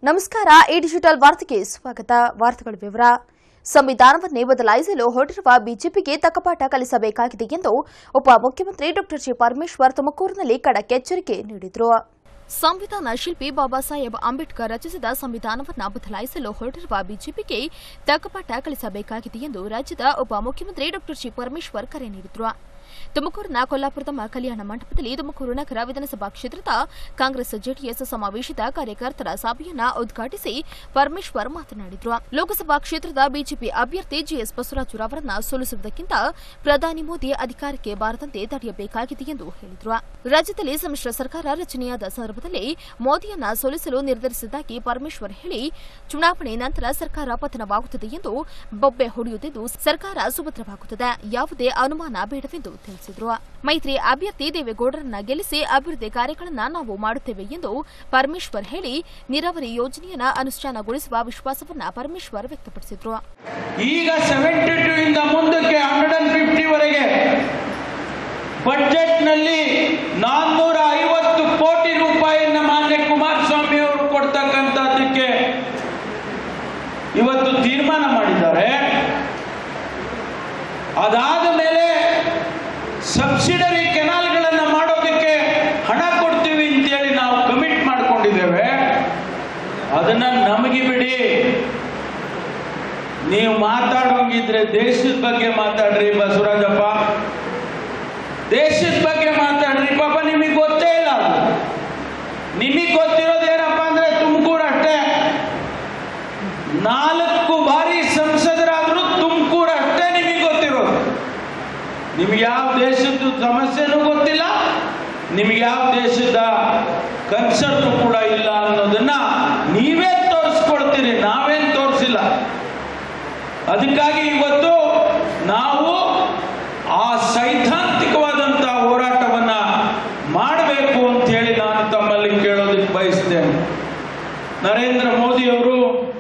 ನಮಸ್ಕಾರ ಈ ಡಿಜಿಟಲ್ ವಾರ್ತೆಗೆ ಸ್ವಾಗತ ವಾರ್ತೆಗಳ ವಿವರ ಸಂವಿಧಾನವನ್ನೇ ಬದಲಾಯಿಸಲು ಹೊರಟಿರುವ ಬಿಜೆಪಿಗೆ ತಕ್ಕಪಾಠ ಕಲಿಸಬೇಕಾಗಿದೆ ಎಂದು ಉಪಮುಖ್ಯಮಂತ್ರಿ ಡಾ ಜಿ ಪರಮೇಶ್ವರ್ ತುಮಕೂರಿನಲ್ಲಿ ಖಡಕ್ ಎಚ್ಚರಿಕೆ ನೀಡಿದರು ಸಂವಿಧಾನ ಶಿಲ್ಪಿ ಬಾಬಾ ಸಾಹೇಬ್ ಅಂಬೇಡ್ಕರ್ ರಚಿಸಿದ ಸಂವಿಧಾನವನ್ನ ಬದಲಾಯಿಸಲು ಹೊರಟಿರುವ ಬಿಜೆಪಿಗೆ ತಕ್ಕಪಾಠ ಕಲಿಸಬೇಕಾಗಿದೆ ಎಂದು ರಾಜ್ಯದ ಉಪಮುಖ್ಯಮಂತ್ರಿ ಡಾ ಜಿ ಪರಮೇಶ್ವರ್ ಕರೆ ನೀಡಿದರು ತುಮಕೂರಿನ ಕೊಲ್ಲಾಪುರದ ಮ- ಕಲ್ಯಾಣ ಮಂಟಪದಲ್ಲಿ ತುಮಕೂರು ನಗರ ವಿಧಾನಸಭಾ ಕ್ಷೇತ್ರದ ಕಾಂಗ್ರೆಸ್ ಜೆಡಿಎಸ್ ಸಮಾವೇಶದ ಕಾರ್ಯಕರ್ತರ ಸಭೆಯನ್ನ ಉದ್ಘಾಟಿಸಿ ಪರಮೇಶ್ವರ್ ಮಾತನಾಡಿದರು ಲೋಕಸಭಾ ಕ್ಷೇತ್ರದ ಬಿಜೆಪಿ ಅಭ್ಯರ್ಥಿ ಜಿಎಸ್ ಬಸವರಾಜು ಅವರನ್ನ ಸೋಲಿಸುವುದಕ್ಕಿಂತ ಪ್ರಧಾನಿ ಮೋದಿ ಅಧಿಕಾರಕ್ಕೆ ಬಾರದಂತೆ ತಡೆಯಬೇಕಾಗಿದೆ ಎಂದು ಹೇಳಿದರು ರಾಜ್ಯದಲ್ಲಿ ಸಮ್ಮಿಶ್ರ ಸರ್ಕಾರ ರಚನೆಯಾದ ಸಂದರ್ಭದಲ್ಲಿ ಮೋದಿಯನ್ನ ಸೋಲಿಸಲು ನಿರ್ಧರಿಸಿದ್ದಾಗಿ ಪರಮೇಶ್ವರ್ ಹೇಳಿ ಚುನಾವಣೆ ನಂತರ ಸರ್ಕಾರ ಪತನವಾಗುತ್ತದೆ ಎಂದು ಬೊಬ್ಬೆ ಹೊಡೆಯುತ್ತಿದ್ದು ಸರ್ಕಾರ ಸುಭದ್ರವಾಗುತ್ತದೆ ಯಾವುದೇ ಅನುಮಾನ ಬೇಡವೆಂದು ತಿಳಿಸಿದರು ಮೈತ್ರಿ ಅಭ್ಯರ್ಥಿ ದೇವೇಗೌಡರನ್ನ ಗೆಲ್ಲಿಸಿ ಅಭಿವೃದ್ಧಿ ಕಾರ್ಯಗಳನ್ನ ನಾವು ಮಾಡುತ್ತೇವೆ ಎಂದು ಪರಮೇಶ್ವರ್ ಹೇಳಿ ನೀರಾವರಿ ಯೋಜನೆಯನ್ನ ಅನುಷ್ಠಾನಗೊಳಿಸುವ ವಿಶ್ವಾಸವನ್ನ ಪರಮೇಶ್ವರ್ ವ್ಯಕ್ತಪಡಿಸಿದರು ಈಗ ಸೆವೆಂಟಿ ಟೂ ಇಂದ ಮುಂದಕ್ಕೆ ಹಂಡ್ರೆಡ್ ಅಂಡ್ ಫಿಫ್ಟಿ ವರೆಗೆ ಬಜೆಟ್ನಲ್ಲಿ ನಾನ್ನೂರ ಐವತ್ತು ಕೋಟಿ ರೂಪಾಯಿಯನ್ನ ಮಾನ್ಯ ಕುಮಾರಸ್ವಾಮಿ ಅವರು ಕೊಡ್ತಕ್ಕಂಥದ್ದಕ್ಕೆ ಇವತ್ತು ತೀರ್ಮಾನ ಮಾಡಿದ್ದಾರೆ ಅದಾದ ಮೇಲೆ ಸಬ್ಸಿಡರಿ ಕೆನಾಲ್ಗಳನ್ನು ಮಾಡೋದಕ್ಕೆ ಹಣ ಕೊಡ್ತೀವಿ ಅಂತೇಳಿ ನಾವು ಕಮಿಟ್ ಮಾಡ್ಕೊಂಡಿದ್ದೇವೆ ಅದನ್ನ ನಮಗೆ ಬಿಡಿ ನೀವು ಮಾತಾಡೋಂಗಿದ್ರೆ ದೇಶದ ಬಗ್ಗೆ ಮಾತಾಡ್ರಿ ಬಸವರಾಜಪ್ಪ ದೇಶದ ಬಗ್ಗೆ ಮಾತಾಡ್ರಿ ಪಾಪ ನಿಮಗೆ ಗೊತ್ತೇ ಇಲ್ಲ ಅದು ನಿಮಗೆ ಗೊತ್ತಿರೋದೇನಪ್ಪ ಅಂದ್ರೆ ತುಮಕೂರು ಅಷ್ಟೇ ನಾಲ್ಕು ಬಾರಿ ಸಂಸದರಾದ್ರೂ ತುಮಕೂರು ಅಷ್ಟೇ ನಿಮಗೆ ಗೊತ್ತಿರೋದು ನಿಮ್ಗೆ ಯಾವ ದೇಶದ ಸಮಸ್ಯೆನೂ ಗೊತ್ತಿಲ್ಲ ನಿಮ್ಗೆ ಯಾವ ದೇಶದ ಕನ್ಸರ್ನು ಕೂಡ ಇಲ್ಲ ಅನ್ನೋದನ್ನ ನೀವೇ ತೋರಿಸ್ಕೊಡ್ತೀರಿ ನಾವೇನ್ ತೋರಿಸಿಲ್ಲ ಅದಕ್ಕಾಗಿ ಇವತ್ತು ನಾವು ಆ ಸೈದ್ಧಾಂತಿಕವಾದಂಥ ಹೋರಾಟವನ್ನ ಮಾಡಬೇಕು ಅಂತ ಹೇಳಿ ನಾನು ತಮ್ಮಲ್ಲಿ ಕೇಳೋದಕ್ಕೆ ಬಯಸ್ತೇನೆ ನರೇಂದ್ರ ಮೋದಿ ಅವರು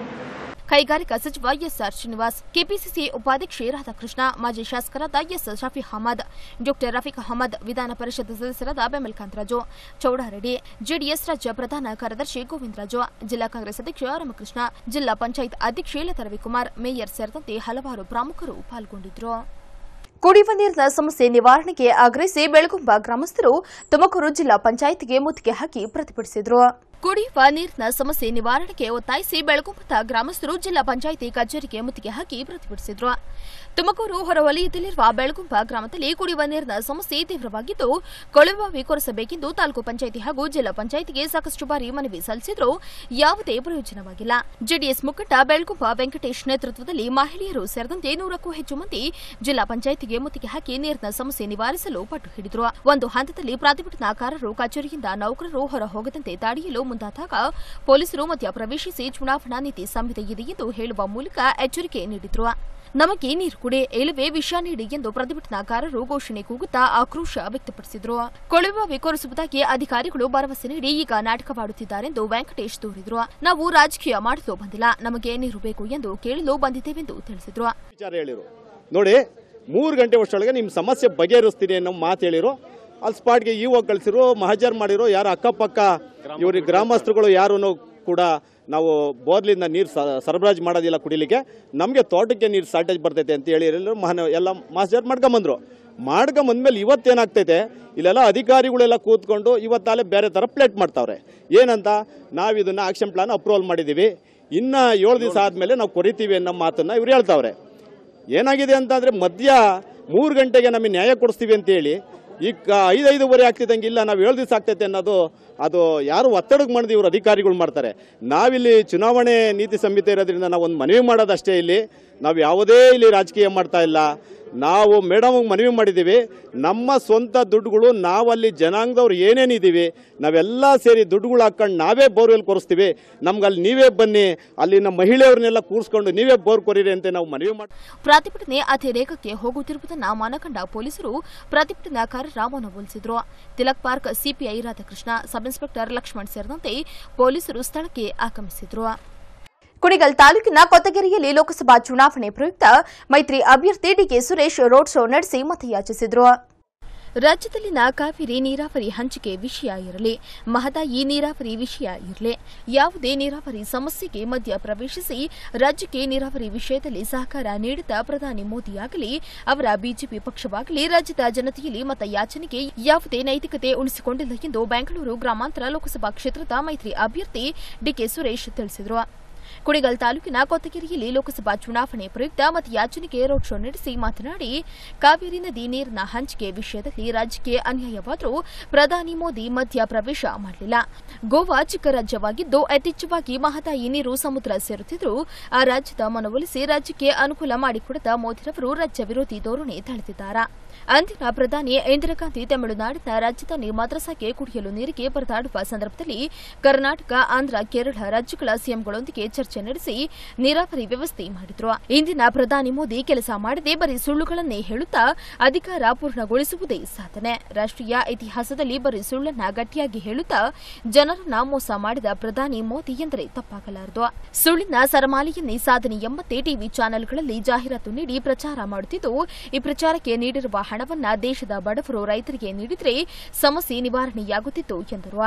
ಕೈಗಾರಿಕಾ ಸಚಿವ ಎಸ್ಆರ್ ಶ್ರೀನಿವಾಸ್ ಕೆಪಿಸಿಸಿ ಉಪಾಧ್ಯಕ್ಷೆ ರಾಧಾಕೃಷ್ಣ ಮಾಜಿ ಶಾಸಕರಾದ ಎಸ್ ಶಫಿ ಅಹಮದ್ ಡಾ ರಫೀಕ್ ಅಹಮದ್ ವಿಧಾನ ಪರಿಷತ್ ಸದಸ್ಯರಾದ ಬೆಮೆಲ್ ಕಾಂತರಾಜು ಚೌಡಾರೆಡ್ಡಿ ಜೆಡಿಎಸ್ ರಾಜ್ಯ ಪ್ರಧಾನ ಕಾರ್ಯದರ್ಶಿ ಗೋವಿಂದರಾಜು ಜಿಲ್ಲಾ ಕಾಂಗ್ರೆಸ್ ಅಧ್ಯಕ್ಷ ರಾಮಕೃಷ್ಣ ಜಿಲ್ಲಾ ಪಂಚಾಯತ್ ಅಧ್ಯಕ್ಷೆ ಲತಾ ರವಿಕುಮಾರ್ ಮೇಯರ್ ಸೇರಿದಂತೆ ಹಲವಾರು ಪ್ರಮುಖರು ಪಾಲ್ಗೊಂಡಿದ್ದರು ಕುಡಿಯುವ ನೀರಿನ ಸಮಸ್ಯೆ ನಿವಾರಣೆಗೆ ಆಗ್ರಹಿಸಿ ಬೆಳಗುಂಬ ಗ್ರಾಮಸ್ಥರು ತುಮಕೂರು ಜಿಲ್ಲಾ ಪಂಚಾಯತ್ಗೆ ಮುತ್ತಿಗೆ ಹಾಕಿ ಪ್ರತಿಭಟಿಸಿದರು ಕುಡಿಯುವ ನೀರಿನ ಸಮಸ್ಯೆ ನಿವಾರಣೆಗೆ ಒತ್ತಾಯಿಸಿ ಬೆಳಗುಂಬದ ಗ್ರಾಮಸ್ಥರು ಜಿಲ್ಲಾ ಪಂಚಾಯಿತಿ ಕಚೇರಿಗೆ ಮುತ್ತಿಗೆ ಹಾಕಿ ಪ್ರತಿಭಟಿಸಿದರು ತುಮಕೂರು ಹೊರವಲಯದಲ್ಲಿರುವ ಬೆಳಗುಂಬ ಗ್ರಾಮದಲ್ಲಿ ಕುಡಿಯುವ ನೀರಿನ ಸಮಸ್ಯೆ ತೀವ್ರವಾಗಿದ್ದು ಕೊಳವೆಬಾವಿ ಕೊರೆಸಬೇಕೆಂದು ತಾಲೂಕು ಪಂಚಾಯಿತಿ ಹಾಗೂ ಜಿಲ್ಲಾ ಪಂಚಾಯಿತಿಗೆ ಸಾಕಷ್ಟು ಬಾರಿ ಮನವಿ ಸಲ್ಲಿಸಿದರೂ ಯಾವುದೇ ಪ್ರಯೋಜನವಾಗಿಲ್ಲ ಜೆಡಿಎಸ್ ಮುಖಂಡ ಬೆಳಗುಂಬ ವೆಂಕಟೇಶ್ ನೇತೃತ್ವದಲ್ಲಿ ಮಹಿಳೆಯರು ಸೇರಿದಂತೆ ನೂರಕ್ಕೂ ಹೆಚ್ಚು ಮಂದಿ ಜಿಲ್ಲಾ ಪಂಚಾಯಿತಿಗೆ ಮುತ್ತಿಗೆ ಹಾಕಿ ನೀರಿನ ಸಮಸ್ಯೆ ನಿವಾರಿಸಲು ಪಟ್ಟು ಹಿಡಿದರು ಒಂದು ಹಂತದಲ್ಲಿ ಪ್ರತಿಭಟನಾಕಾರರು ಕಚೇರಿಯಿಂದ ನೌಕರರು ಹೊರ ಹೋಗದಂತೆ ತಡೆಯಲು ಮುಂದಾದಾಗ ಪೊಲೀಸರು ಮಧ್ಯ ಪ್ರವೇಶಿಸಿ ಚುನಾವಣಾ ನೀತಿ ಸಂಹಿತೆ ಇದೆ ಎಂದು ಹೇಳುವ ಮೂಲಕ ಎಚ್ಚರಿಕೆ ನೀಡಿದ್ರು ನಮಗೆ ನೀರು ಕುಡಿ ಇಲ್ಲವೇ ವಿಷ ನೀಡಿ ಎಂದು ಪ್ರತಿಭಟನಾಕಾರರು ಘೋಷಣೆ ಕೂಗುತ್ತಾ ಆಕ್ರೋಶ ವ್ಯಕ್ತಪಡಿಸಿದರು ಕೊಳವೆಬಾವಿ ಕೊರೆಸುವುದಾಗಿ ಅಧಿಕಾರಿಗಳು ಭರವಸೆ ನೀಡಿ ಈಗ ನಾಟಕವಾಡುತ್ತಿದ್ದಾರೆಂದು ವೆಂಕಟೇಶ್ ದೂರಿದ್ರು ನಾವು ರಾಜಕೀಯ ಮಾಡಲು ಬಂದಿಲ್ಲ ನಮಗೆ ನೀರು ಬೇಕು ಎಂದು ಕೇಳಲು ಬಂದಿದ್ದೇವೆಂದು ತಿಳಿಸಿದ್ರು ವಿಚಾರ ಹೇಳಿರು ನೋಡಿ ಮೂರು ಗಂಟೆ ವರ್ಷದೊಳಗೆ ನಿಮ್ಮ ಸಮಸ್ಯೆ ಬಗೆಹರಿಸ್ತೀನಿ ಅನ್ನೋ ಮಾತು ಹೇಳಿರು ಅಲ್ಲಿ ಸ್ಪಾಟ್ಗೆ ಇ ಹೋಗಿ ಕಳಿಸಿರು ಮಹಜರ್ ಮಾಡಿರೋ ಯಾರು ಅಕ್ಕಪಕ್ಕ ಇವ್ರಿಗೆ ಗ್ರಾಮಸ್ಥರುಗಳು ಯಾರೂ ಕೂಡ ನಾವು ಬೋರ್ಲಿಂದ ನೀರು ಸರಬರಾಜು ಮಾಡೋದಿಲ್ಲ ಕುಡಿಲಿಕ್ಕೆ ನಮಗೆ ತೋಟಕ್ಕೆ ನೀರು ಶಾರ್ಟೇಜ್ ಬರ್ತೈತೆ ಅಂತ ಹೇಳಿ ಎಲ್ಲರೂ ಮಹನ ಎಲ್ಲ ಮಹಜರ್ ಮಾಡ್ಕೊಂಬಂದ್ರು ಮಾಡ್ಕೊಂಬಂದ್ಮೇಲೆ ಇವತ್ತೇನಾಗ್ತೈತೆ ಇಲ್ಲೆಲ್ಲ ಅಧಿಕಾರಿಗಳೆಲ್ಲ ಕೂತ್ಕೊಂಡು ಇವತ್ತಾಲೆ ಬೇರೆ ಥರ ಪ್ಲೇಟ್ ಮಾಡ್ತಾವ್ರೆ ಏನಂತ ನಾವು ಇದನ್ನ ಆಕ್ಷನ್ ಪ್ಲಾನ್ ಅಪ್ರೂವಲ್ ಮಾಡಿದ್ದೀವಿ ಇನ್ನ ಏಳು ದಿವಸ ಆದಮೇಲೆ ನಾವು ಕೊರಿತೀವಿ ಅನ್ನೋ ಮಾತನ್ನ ಇವ್ರು ಹೇಳ್ತಾವ್ರೆ ಏನಾಗಿದೆ ಅಂತಂದ್ರೆ ಮಧ್ಯ ಮೂರು ಗಂಟೆಗೆ ನಮಗೆ ನ್ಯಾಯ ಕೊಡಿಸ್ತೀವಿ ಅಂತೇಳಿ ಈಗ ಐದೈದುವರೆ ಆಗ್ತಿದ್ದಂಗೆ ಇಲ್ಲ ನಾವು ಏಳು ದಿವಸ ಆಗ್ತೈತೆ ಅನ್ನೋದು ಅದು ಯಾರು ಒತ್ತಡಕ್ಕೆ ಮಾಡಿದ ಇವರು ಅಧಿಕಾರಿಗಳು ಮಾಡ್ತಾರೆ ನಾವಿಲ್ಲಿ ಚುನಾವಣೆ ನೀತಿ ಸಂಹಿತೆ ಇರೋದ್ರಿಂದ ನಾವು ಒಂದು ಮನವಿ ಮಾಡೋದಷ್ಟೇ ಇಲ್ಲಿ ನಾವು ಯಾವುದೇ ಇಲ್ಲಿ ರಾಜಕೀಯ ಮಾಡ್ತಾ ಇಲ್ಲ ನಾವು ಮೇಡಮ್ ಮನವಿ ಮಾಡಿದ್ದೀವಿ ನಮ್ಮ ಸ್ವಂತ ದುಡ್ಡುಗಳು ನಾವಲ್ಲಿ ಜನಾಂಗದವ್ರು ಏನೇನಿದ್ದೀವಿ ನಾವೆಲ್ಲ ಸೇರಿ ದುಡ್ಡುಗಳು ಹಾಕೊಂಡು ನಾವೇ ಬೋರ್ವೆಲ್ ಕೊರಿಸ್ತೀವಿ ನಮ್ಗೆ ಅಲ್ಲಿ ನೀವೇ ಬನ್ನಿ ಅಲ್ಲಿನ ಮಹಿಳೆಯವ್ರನ್ನೆಲ್ಲ ಕೂರಿಸ್ಕೊಂಡು ನೀವೇ ಬೋರ್ ಕೊರಿರಿ ಅಂತ ನಾವು ಮನವಿ ಮಾಡಿ ಪ್ರತಿಭಟನೆ ಅತಿರೇಕಕ್ಕೆ ಹೋಗುತ್ತಿರುವುದನ್ನು ಮನಗಂಡ ಪೊಲೀಸರು ಪ್ರತಿಭಟನಾಕಾರರ ಮನವೊಲಿಸಿದ್ರು Tilak park CPI Radhakrishna sub inspector Lakshman ಸೇರಿದಂತೆ ಪೊಲೀಸರು ಸ್ಥಳಕ್ಕೆ ಆಗಮಿಸಿದ್ರು ಕುಣಿಗಲ್ ತಾಲೂಕಿನ ಕೊತ್ತಗೆರೆಯಲ್ಲಿ ಲೋಕಸಭಾ ಚುನಾವಣೆ ಪ್ರಯುಕ್ತ ಮೈತ್ರಿ ಅಭ್ಯರ್ಥಿ ಡಿಕೆ ಸುರೇಶ್ ರೋಡ್ ಶೋ ನಡೆಸಿ ಮತಯಾಚಿಸಿದ್ರು ರಾಜ್ಯದಲ್ಲಿನ ಕಾವೇರಿ ನೀರಾವರಿ ಹಂಚಿಕೆ ವಿಷಯ ಇರಲಿ ಮಹದಾಯಿ ನೀರಾವರಿ ವಿಷಯ ಇರಲಿ ಯಾವುದೇ ನೀರಾವರಿ ಸಮಸ್ಯೆಗೆ ಮಧ್ಯ ಪ್ರವೇಶಿಸಿ ರಾಜ್ಯಕ್ಕೆ ನೀರಾವರಿ ವಿಷಯದಲ್ಲಿ ಸಹಕಾರ ನೀಡಿದ ಪ್ರಧಾನಿ ಮೋದಿಯಾಗಲಿ ಅವರ ಬಿಜೆಪಿ ಪಕ್ಷವಾಗಲಿ ರಾಜ್ಯದ ಜನತೆಯಲ್ಲಿ ಮತಯಾಚನೆಗೆ ಯಾವುದೇ ನೈತಿಕತೆ ಉಳಿಸಿಕೊಂಡಿಲ್ಲ ಎಂದು ಬೆಂಗಳೂರು ಗ್ರಾಮಾಂತರ ಲೋಕಸಭಾ ಕ್ಷೇತ್ರದ ಮೈತ್ರಿ ಅಭ್ಯರ್ಥಿ ಡಿಕೆ ಸುರೇಶ್ ತಿಳಿಸಿದರು ಕುಣಿಗಲ್ ತಾಲೂಕಿನ ಕೊತ್ತಗೆರೆಯಲ್ಲಿ ಲೋಕಸಭಾ ಚುನಾವಣೆ ಪ್ರಯುಕ್ತ ಮತಯಾಚನೆಗೆ ರೋಡ್ ಶೋ ನಡೆಸಿ ಮಾತನಾಡಿ ಕಾವೇರಿ ನದಿ ನೀರಿನ ಹಂಚಿಕೆ ವಿಷಯದಲ್ಲಿ ರಾಜ್ಯಕ್ಕೆ ಅನ್ಯಾಯವಾದರೂ ಪ್ರಧಾನಿ ಮೋದಿ ಮಧ್ಯ ಪ್ರವೇಶ ಮಾಡಲಿಲ್ಲ ಗೋವಾ ಚಿಕ್ಕ ರಾಜ್ಯವಾಗಿದ್ದು ಯಥೇಚ್ಛವಾಗಿ ಮಹದಾಯಿ ನೀರು ಸಮುದ್ರ ಸೇರುತ್ತಿದ್ದರೂ ಆ ರಾಜ್ಯದ ಮನವೊಲಿಸಿ ರಾಜ್ಯಕ್ಕೆ ಅನುಕೂಲ ಮಾಡಿಕೊಡದ ಮೋದಿರವರು ರಾಜ್ಯ ವಿರೋಧಿ ಧೋರಣೆ ತಳೆದಿದ್ದಾರೆ ಅಂದಿನ ಪ್ರಧಾನಿ ಇಂದಿರಾ ಗಾಂಧಿ ತಮಿಳುನಾಡಿನ ರಾಜಧಾನಿ ಮದ್ರಸಾಗೆ ಕುಡಿಯಲು ನೀರಿಗೆ ಪರದಾಡುವ ಸಂದರ್ಭದಲ್ಲಿ ಕರ್ನಾಟಕ ಆಂಧ್ರ ಕೇರಳ ರಾಜ್ಯಗಳ ಸಿಎಂಗಳೊಂದಿಗೆ ಚರ್ಚೆ ನಡೆಸಿ ನೀರಾವರಿ ವ್ಯವಸ್ಥೆ ಮಾಡಿದ್ರು ಇಂದಿನ ಪ್ರಧಾನಿ ಮೋದಿ ಕೆಲಸ ಮಾಡದೆ ಬರೀ ಸುಳ್ಳುಗಳನ್ನೇ ಹೇಳುತ್ತಾ ಅಧಿಕಾರ ಪೂರ್ಣಗೊಳಿಸುವುದೇ ಸಾಧನೆ ರಾಷ್ಟ್ರೀಯ ಇತಿಹಾಸದಲ್ಲಿ ಬರೀ ಸುಳ್ಳನ್ನ ಗಟ್ಟಿಯಾಗಿ ಹೇಳುತ್ತಾ ಜನರನ್ನ ಮೋಸ ಮಾಡಿದ ಪ್ರಧಾನಿ ಮೋದಿ ಎಂದರೆ ತಪ್ಪಾಗಲಾರದು ಸುಳ್ಳಿನ ಸರಮಾಲೆಯನ್ನೇ ಸಾಧನೆ ಎಂಬಂತೆ ಟಿವಿ ಚಾನೆಲ್ಗಳಲ್ಲಿ ಜಾಹೀರಾತು ನೀಡಿ ಪ್ರಚಾರ ಮಾಡುತ್ತಿದ್ದು ಈ ಪ್ರಚಾರಕ್ಕೆ ನೀಡಿರುವ ಹಣವನ್ನ ದೇಶದ ಬಡವರು ರೈತರಿಗೆ ನೀಡಿದ್ರೆ ಸಮಸ್ಯೆ ನಿವಾರಣೆಯಾಗುತ್ತಿತ್ತು ಎಂದರು